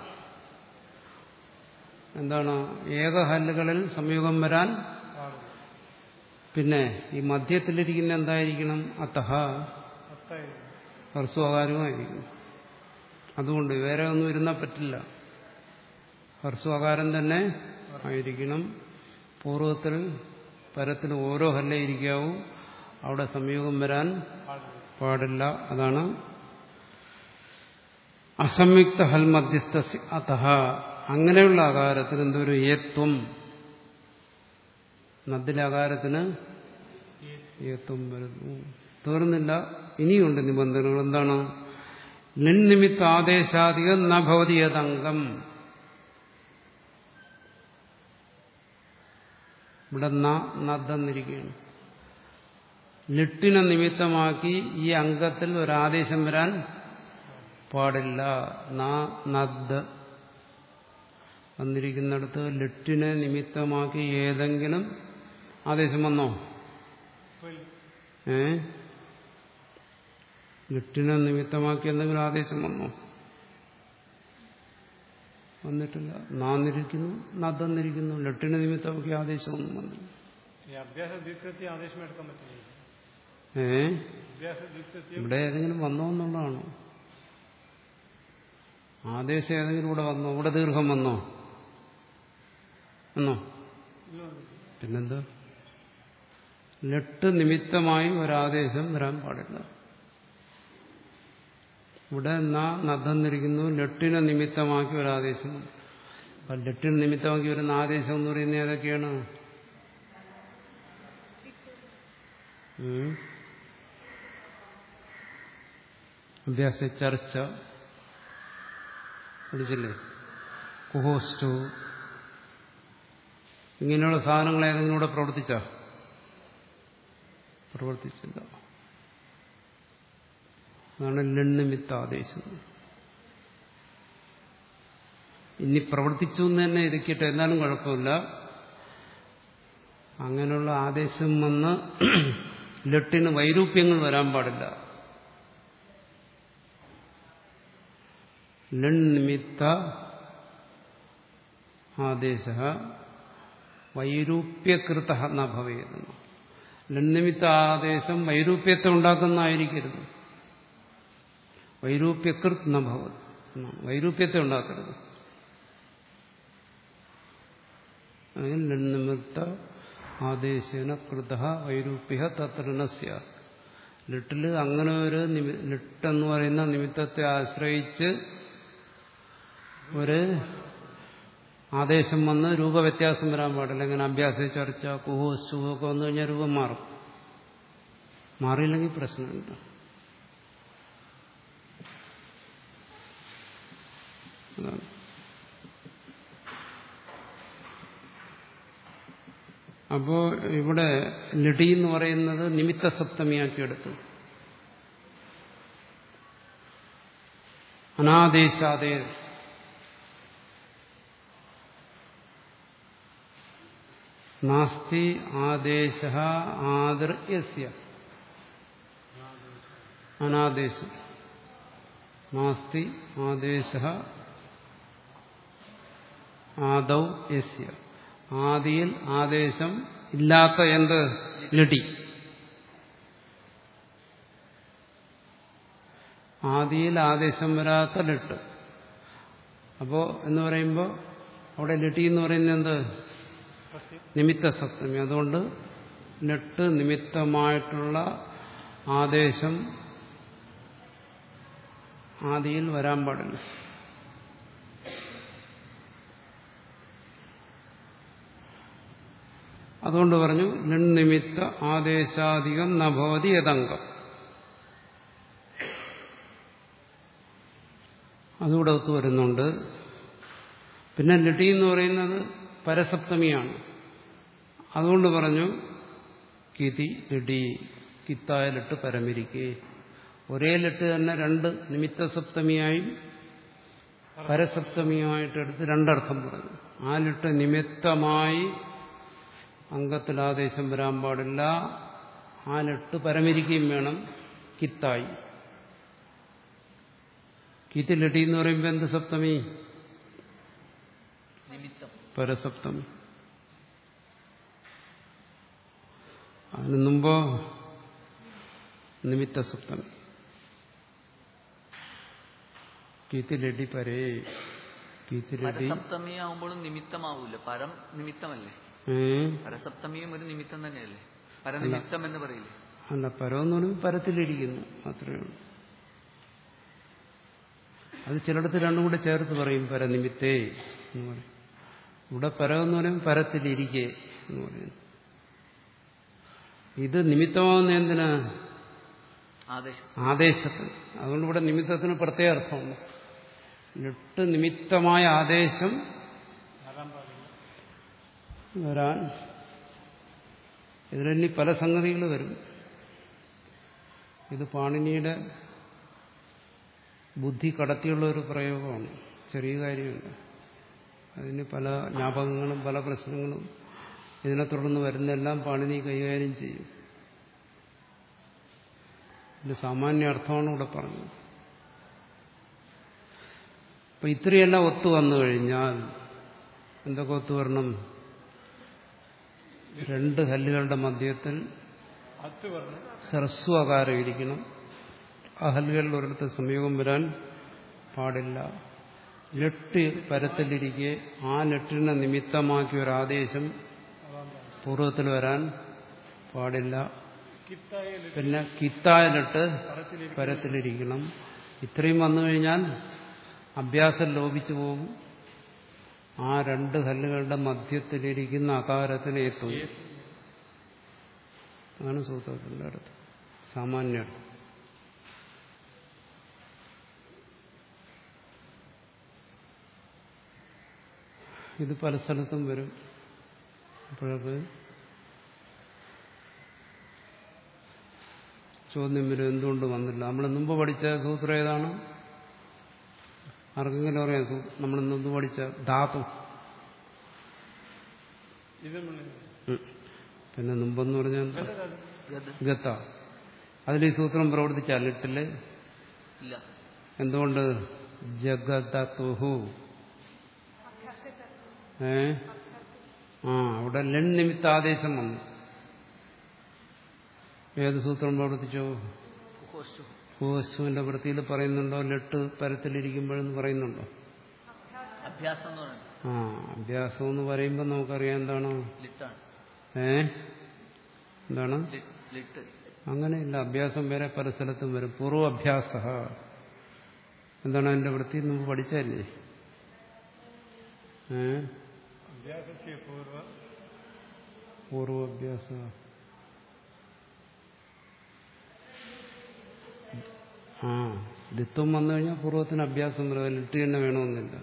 എന്താണ് ഏകഹല്ലുകളിൽ സംയോഗം വരാൻ പാടില്ല പിന്നെ ഈ മധ്യത്തിലിരിക്കുന്ന എന്തായിരിക്കണം അത്തഹ അത്തായിരിക്കും ഹർസ്വകാരമായിരിക്കും അതുകൊണ്ട് വേറെ ഒന്നും ഇരുന്നാൽ പറ്റില്ല ഹർസ്വകാരം തന്നെ ആയിരിക്കണം പൂർവ്വത്തിൽ പരത്തിൽ ഓരോ ഹല്ല ഇരിക്കാവൂ അവിടെ സംയോഗം വരാൻ പാടില്ല പാടില്ല അതാണ് അസംയുക്ത ഹൽ മധ്യസ്ഥ അതഹ അങ്ങനെയുള്ള ആകാരത്തിന് എന്തൊരു ഏത്വം നദിലെ ആകാരത്തിന് ഏത്വം വരുന്നു തീർന്നില്ല ഇനിയുണ്ട് നിബന്ധനകൾ എന്താണ് നിന്നിമിത്ത ആദേശാധികം നഭവതി യതംഗം ഇവിടെ നദ്ദന്നിരിക്കുകയാണ് ലിട്ടിനെ നിമിത്തമാക്കി ഈ അംഗത്തിൽ ഒരാദേശം വരാൻ പാടില്ല നദ് വന്നിരിക്കുന്നിടത്ത് ലിട്ടിനെ നിമിത്തമാക്കി ഏതെങ്കിലും ആദേശം വന്നോ ഏ ലിട്ടിനെ നിമിത്തമാക്കി എന്തെങ്കിലും ആദേശം വന്നോ വന്നിട്ടില്ല നാന്നിരിക്കുന്നു നദ്ദന്നിരിക്കുന്നു ലിട്ടിനെ നിമിത്തമാക്കി ആദേശമൊന്നും വന്നില്ല ഈ അഭ്യാസ ദ്വിത്വത്തെ ആദേശം എടുക്കാൻ പറ്റില്ല ഏ അഭ്യാസ ദ്വിത്വത്തെ ഇവിടെ ഏതെങ്കിലും വന്നോ എന്നുള്ളതാണോ ആദേശം ഏതെങ്കിലും ഇവിടെ വന്നോ ഇവിടെ ദീർഘം വന്നോ വന്നോ പിന്നെന്താ ലെട്ട് നിമിത്തമായി ഒരാദേശം വരാൻ പാടില്ല ഇവിടെ നാ നദ്ദന്നിരിക്കുന്നു ലെട്ടിനെ നിമിത്തമാക്കി ഒരാദേശം വന്നു. അപ്പൊ ലെട്ടിനെ നിമിത്തമാക്കി വരുന്ന ആദേശം എന്ന് പറയുന്നത് ഏതൊക്കെയാണ് ഉം. അഭ്യാസ ചർച്ച പഠിച്ചില്ലേ കുഹോസ്റ്റു ഇങ്ങനെയുള്ള സാധനങ്ങൾ ഏതെങ്കിലും ഇവിടെ പ്രവർത്തിച്ച പ്രവർത്തിച്ചില്ല അതാണ് ലണ്ണിമിത്ത ആദേശം ഇനി പ്രവർത്തിച്ചു എന്ന് തന്നെ ഇരിക്കട്ടെ എന്നാലും കുഴപ്പമില്ല അങ്ങനെയുള്ള ആദേശം വന്ന് ലട്ടിന് വൈരൂപ്യങ്ങൾ വരാൻ പാടില്ല ലണ്ണിമിത്ത ആദേശ വൈരൂപ്യകൃത ന ഭവേതെന്ന് ലണ്ണിമിത്ത ആദേശം വൈരൂപ്യത്തെ ഉണ്ടാക്കുന്നതായിരിക്കരുത് വൈരൂപ്യകൃത് ന ഭവത് എന്നാണ് വൈരൂപ്യത്തെ ഉണ്ടാക്കരുത് അതിൽ ലണ്ണിമിത്ത ആദേശേന കൃത വൈരൂപ്യ തത്ര നസ്യ ലിട്ടിൽ അങ്ങനെ ഒരു നിമി- ലിട്ടെന്ന് പറയുന്ന നിമിത്തത്തെ ആശ്രയിച്ച് ഒരു ആദേശം വന്ന് രൂപവ്യത്യാസം വരാൻ പാടില്ല ഇങ്ങനെ അഭ്യാസ ചർച്ച കുഹു സുഹു ഒക്കെ വന്നു കഴിഞ്ഞാൽ രൂപം മാറും മാറിയില്ലെങ്കിൽ പ്രശ്നമുണ്ട് അതാണ് അപ്പോ ഇവിടെ ലിടി എന്ന് പറയുന്നത് നിമിത്ത സപ്തമിയാക്കിയെടുത്തു അനാദേശാദേ നാസ്തി ആദേശ ആദർയസ്യ അനാദേശം നാസ്തി ആദേശ ആദൗ യസ്യ ആദിയിൽ ആദേശം ഇല്ലാത്ത എന്ത് ലിടി ആദിയിൽ ആദേശം വരാത്ത ലിട്ട് അപ്പോ എന്ന് പറയുമ്പോൾ അവിടെ ലിട്ടി എന്ന് പറയുന്നത് എന്ത് നിമിത്ത സപ്തമി അതുകൊണ്ട് നെട്ട് നിമിത്തമായിട്ടുള്ള ആദേശം ആദിയിൽ വരാൻ പാടില്ല അതുകൊണ്ട് പറഞ്ഞു നിമിത്ത ആദേശാധികം നഭവതി യതംഗം അതുകൂടെ ഒത്തു വരുന്നുണ്ട് പിന്നെ ലിട്ടി എന്ന് പറയുന്നത് പരസപ്തമിയാണ് അതുകൊണ്ട് പറഞ്ഞു കിതി ലിടി കിത്തായ ലിട്ട് പരമിരിക്കെ ഒരേ ലിട്ട് തന്നെ രണ്ട് നിമിത്ത സപ്തമിയായും പരസപ്തമിയുമായിട്ട് എടുത്ത് രണ്ടർത്ഥം പറഞ്ഞു ആ ലിട്ട് നിമിത്തമായി അംഗത്തിൽ ആദേശം വരാൻ പാടില്ല ആ ലിട്ട് പരമിരിക്കുകയും വേണം കിത്തായി കിത്തി ലിട്ടി എന്ന് പറയുമ്പോൾ എന്ത് സപ്തമി നിമിത്തം പരസപ്തമി അതിനു മുമ്പോ നിമിത്ത സപ്തമി കീത്തിലെടി പരേ കീത്തിലെടി പരസപ്തമി ആവുമ്പോഴും നിമിത്തമാവൂല പരം നിമിത്തമല്ലേ ഏ പരസപ്തമിയും ഒരു നിമിത്തം തന്നെയല്ലേ പരനിമിത്തം എന്ന് പറയില്ലേ അല്ല പരം എന്ന് പറയുമ്പോൾ പരത്തിലിരിക്കുന്നു അത്രയേ ഉള്ളൂ അത് ചിലയിടത്ത് രണ്ടും കൂടെ ചേർത്ത് പറയും പരനിമിത്തേ എന്ന് പറയും ഇവിടെ പരം എന്ന് പറയും പരത്തിലിരിക്കെ എന്ന് പറയുന്നു ഇത് നിമിത്തമാകുന്ന എന്തിനാ ആദേശം ആദേശത്തിന് അതുകൊണ്ട് ഇവിടെ നിമിത്തത്തിന് പ്രത്യേക അർത്ഥമുണ്ട് ലിട്ട് നിമിത്തമായ ആദേശം വരാൻ പാടില്ല വരാൻ ഇതിലിനി പല സംഗതികൾ വരും ഇത് പാണിനിയുടെ ബുദ്ധി കടത്തിയുള്ള ഒരു പ്രയോഗമാണ് ചെറിയ കാര്യമില്ല അതിന് പല ജ്ഞാപകങ്ങളും പല പ്രശ്നങ്ങളും ഇതിനെ തുടർന്ന് വരുന്നെല്ലാം പാണിനി കൈകാര്യം ചെയ്യും ഇതിന്റെ സാമാന്യ അർത്ഥമാണ് ഇവിടെ പറഞ്ഞത് അപ്പൊ ഇത്രയെല്ലാം ഒത്തു വന്നു കഴിഞ്ഞാൽ എന്തൊക്കെ ഒത്തു വരണം രണ്ട് ഹല്ലുകളുടെ മധ്യത്തിൽ അത്ത് പറഞ്ഞു ഹ്രസ്വകാരം ഇരിക്കണം ആ ഹല്ലുകളിൽ ഒരിടത്ത് സംയോഗം വരാൻ പാടില്ല ലെട്ട് പരത്തിലിരിക്കെ ആ ലെട്ടിനെ നിമിത്തമാക്കിയ ഒരു ആദേശം വരാൻ പാടില്ല പൂർവ്വത്തിൽ വരാൻ പാടില്ല കിത്തായ ലിപി പിന്നെ കിത്തായ ലെട്ട് പരത്തിലിരിക്കും പരത്തിലിരിക്കണം ഇത്രയും വന്നു കഴിഞ്ഞാൽ അഭ്യാസം ലോപിച്ചു പോകും ആ രണ്ട് കല്ലുകളുടെ മധ്യത്തിലിരിക്കുന്ന അകാരത്തിന് എത്തും അതാണ് സൂത്രത്തിന്റെ അടുത്ത് സാമാന്യ അർത്ഥം. ഇത് പല സ്ഥലത്തും വരും അപ്പോഴൊക്കെ ചോദ്യം വരും എന്തുകൊണ്ട് വന്നില്ല നമ്മൾ മുമ്പ് പഠിച്ച സൂത്രം ഏതാണ് ആർക്കെങ്കിലും അറിയാം സൂ- നമ്മൾ മുമ്പ് പഠിച്ച ധാതു ഇത് മുന്നിൽ ഉം. പിന്നെ മുമ്പെന്ന് പറഞ്ഞാൽ എന്താ? ഗത് ഗത്ത അതിൽ ഈ സൂത്രം പ്രവർത്തിച്ചാലിട്ടില്ലേ ഇല്ല എന്തുകൊണ്ട് ജഗതതുഹു ഏ ആ അവിടെ ലൺ നിമിത്ത ആദേശം വന്നു ഏത് സൂത്രം പ്രവർത്തിച്ചോ ഹോസ്റ്റു ഭൂവസ്തുവിന്റെ വൃത്തിയിൽ പറയുന്നുണ്ടോ ലെട്ട് പരത്തിലിരിക്കുമ്പോഴെന്ന് പറയുന്നുണ്ടോ അഭ്യാസം എന്ന് പറയുന്നത് ആ അഭ്യാസം എന്ന് പറയുമ്പോൾ നമുക്കറിയാം എന്താണ് ലിറ്റാണ് ഏ എന്താണ് ലിറ്റ് ലിറ്റ് അങ്ങനെയില്ല അഭ്യാസം വേറെ പല സ്ഥലത്തും വരും പൂർവാഭ്യാസ എന്താണ് അതിന്റെ വൃത്തി നമുക്ക് പഠിച്ചല്ലേ ഏ അഭ്യാസസ്യ പൂർവ്വ പൂർവാഭ്യാസ ആ ദിത്വം വന്നു കഴിഞ്ഞാൽ പൂർവ്വത്തിന് അഭ്യാസം വരും ലിട്ട് തന്നെ വേണമെന്നില്ല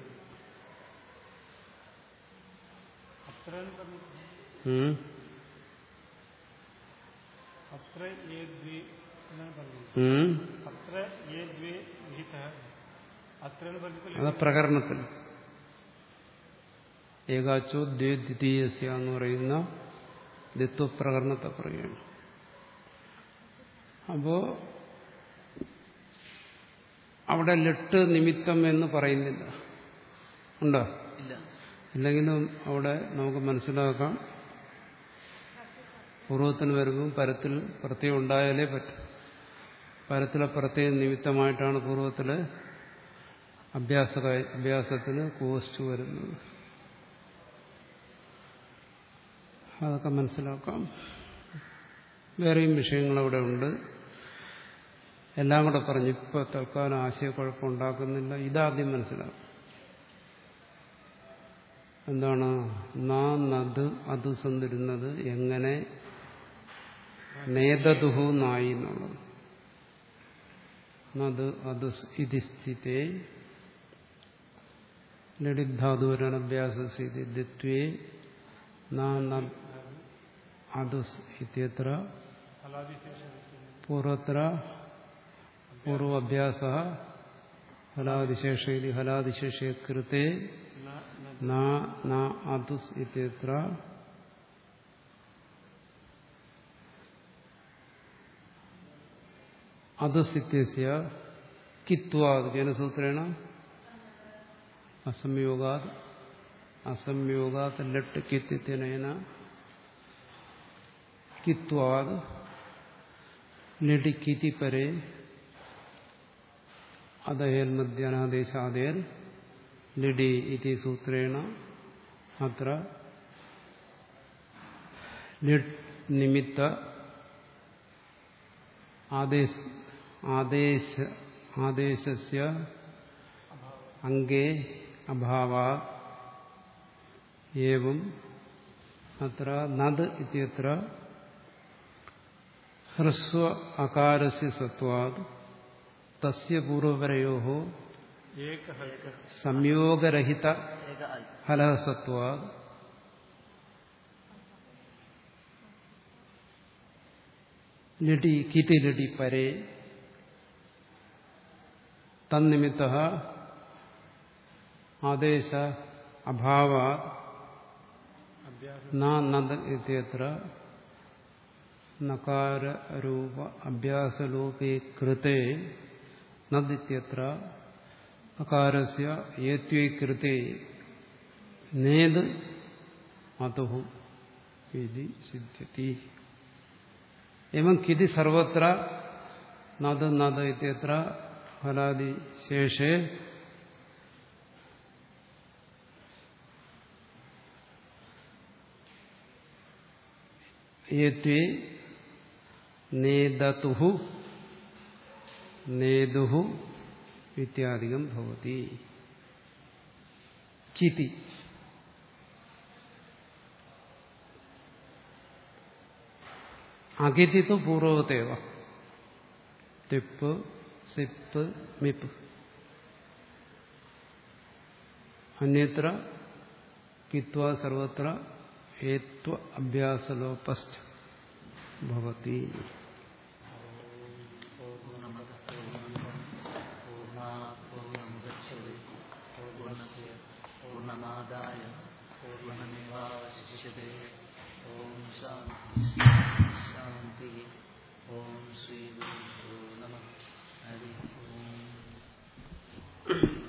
അത്ര എന്ന് പറഞ്ഞു ഉം. അത്ര ഏ ദ്വി എന്നാണ് പറഞ്ഞത് ഉം. അത്ര ഏ ദ്വേ വിഹിത അത്ര എന്ന് പറഞ്ഞപ്പോൾ അത് പ്രകരണത്തിൽ ഏകാച്ചോ ദ്വേ ദ്വിതീയസ്യ എന്ന് പറയുന്ന ദിത്വപ്രകരണത്തെ പറയുകയാണ് അപ്പോ അവിടെ ലെട്ട് നിമിത്തം എന്ന് പറയുന്നില്ല ഉണ്ടോ ഇല്ല ഇല്ലെങ്കിലും അവിടെ നമുക്ക് മനസ്സിലാക്കാം പൂർവ്വത്തിന് വരുമ്പം പരത്തിൽ പ്രത്യയം ഉണ്ടായാലേ പറ്റും പരത്തിലെ പ്രത്യയം നിമിത്തമായിട്ടാണ് പൂർവ്വത്തിലെ അഭ്യാസ അഭ്യാസത്തിന് കോസ്റ്റ് വരുന്നത് അതൊക്കെ മനസ്സിലാക്കാം വേറെയും വിഷയങ്ങൾ അവിടെ ഉണ്ട് എല്ലാം കൂടെ പറഞ്ഞു ഇപ്പൊ തൽക്കാലം ആശയക്കുഴപ്പം ഉണ്ടാക്കുന്നില്ല ഇതാദ്യം മനസ്സിലാക്കും എന്താണ് നാ നത് അത് സന്നിരുന്നത് എങ്ങനെ നേതതുഹു നായി എന്നുള്ളത് നത് അത് ഇതി സ്ഥിതേ ലളിധാതുരനഭ്യാസസ്ഥിതി ദിത്വേ അതുസ് ഇത്യത്ര ഫലാദിശേഷം പൂർവത്ര പൂർവാഭ്യാസ ഫലാദിശേഷ ഇതി ഫലാദിശേഷേ കൃത്തെ ന ന അതുസ് ഇത്യത്ര അതുസ് ഇത്യസ്യ കിത്വാദ് കേന അസംയോഗാത് അസംയോഗാത് ലട്ട് കിത്തിനേന കിത്വാദ് ലടിക്കിതി പരേ അതേൽ മധ്യാനാദേശാദേൽ ലിഡി ഇതി സൂത്രേണ അത്ര ലിഡ് നിമിത്ത ആദേശ ആദേശ ആദേശസ്യ അംഗേ അഭാവ ഏവം അത്ര നദ് ഇത്യത്ര ഹ്രസ്വ അകാരസ്യ സത്വാത് തസ്യ പൂർവപരയോ एकः സംയോഗരഹിത ഏക അൽ ഫലസത്വാത് ലടി കിതി ലടി പരേ തന്നിമിത്ത ആദേശ അഭാവാത് अभ्यास ന നദ ഇത്യത്ര നകാരൂപ അഭ്യാസലോപേ കൃതേ നദിത്യത്ര അകാരസ്യ ഏത്വേ കൃതേ നേത് അതുഹു ഇതി സിദ്ധ്യതി एवं किति सर्वत्र नद नद इत्यत्र फलादि शेषे एत्वे नेदतुः नेदुः इत्यादिकं भवति किति അകിതി തു പൂർവത്തേവ തിപ്പ് സിപ്പ് മിപ്പ് അന്യത്ര കിത്വ സർവത്ര ഏത്വ അഭ്യാസലോപസ്ഥ ഭവതി പൂർണ്ണമുദച്ഛതി പൂർണ്ണസ്യ പൂർണ്ണമാദായ പൂർണ്ണമേവാവശിഷ്യത്തെ ഓം ശാന്തി ശാന്തി ഓം ശ്രീ ഗുരു നമ ഹരി ഓം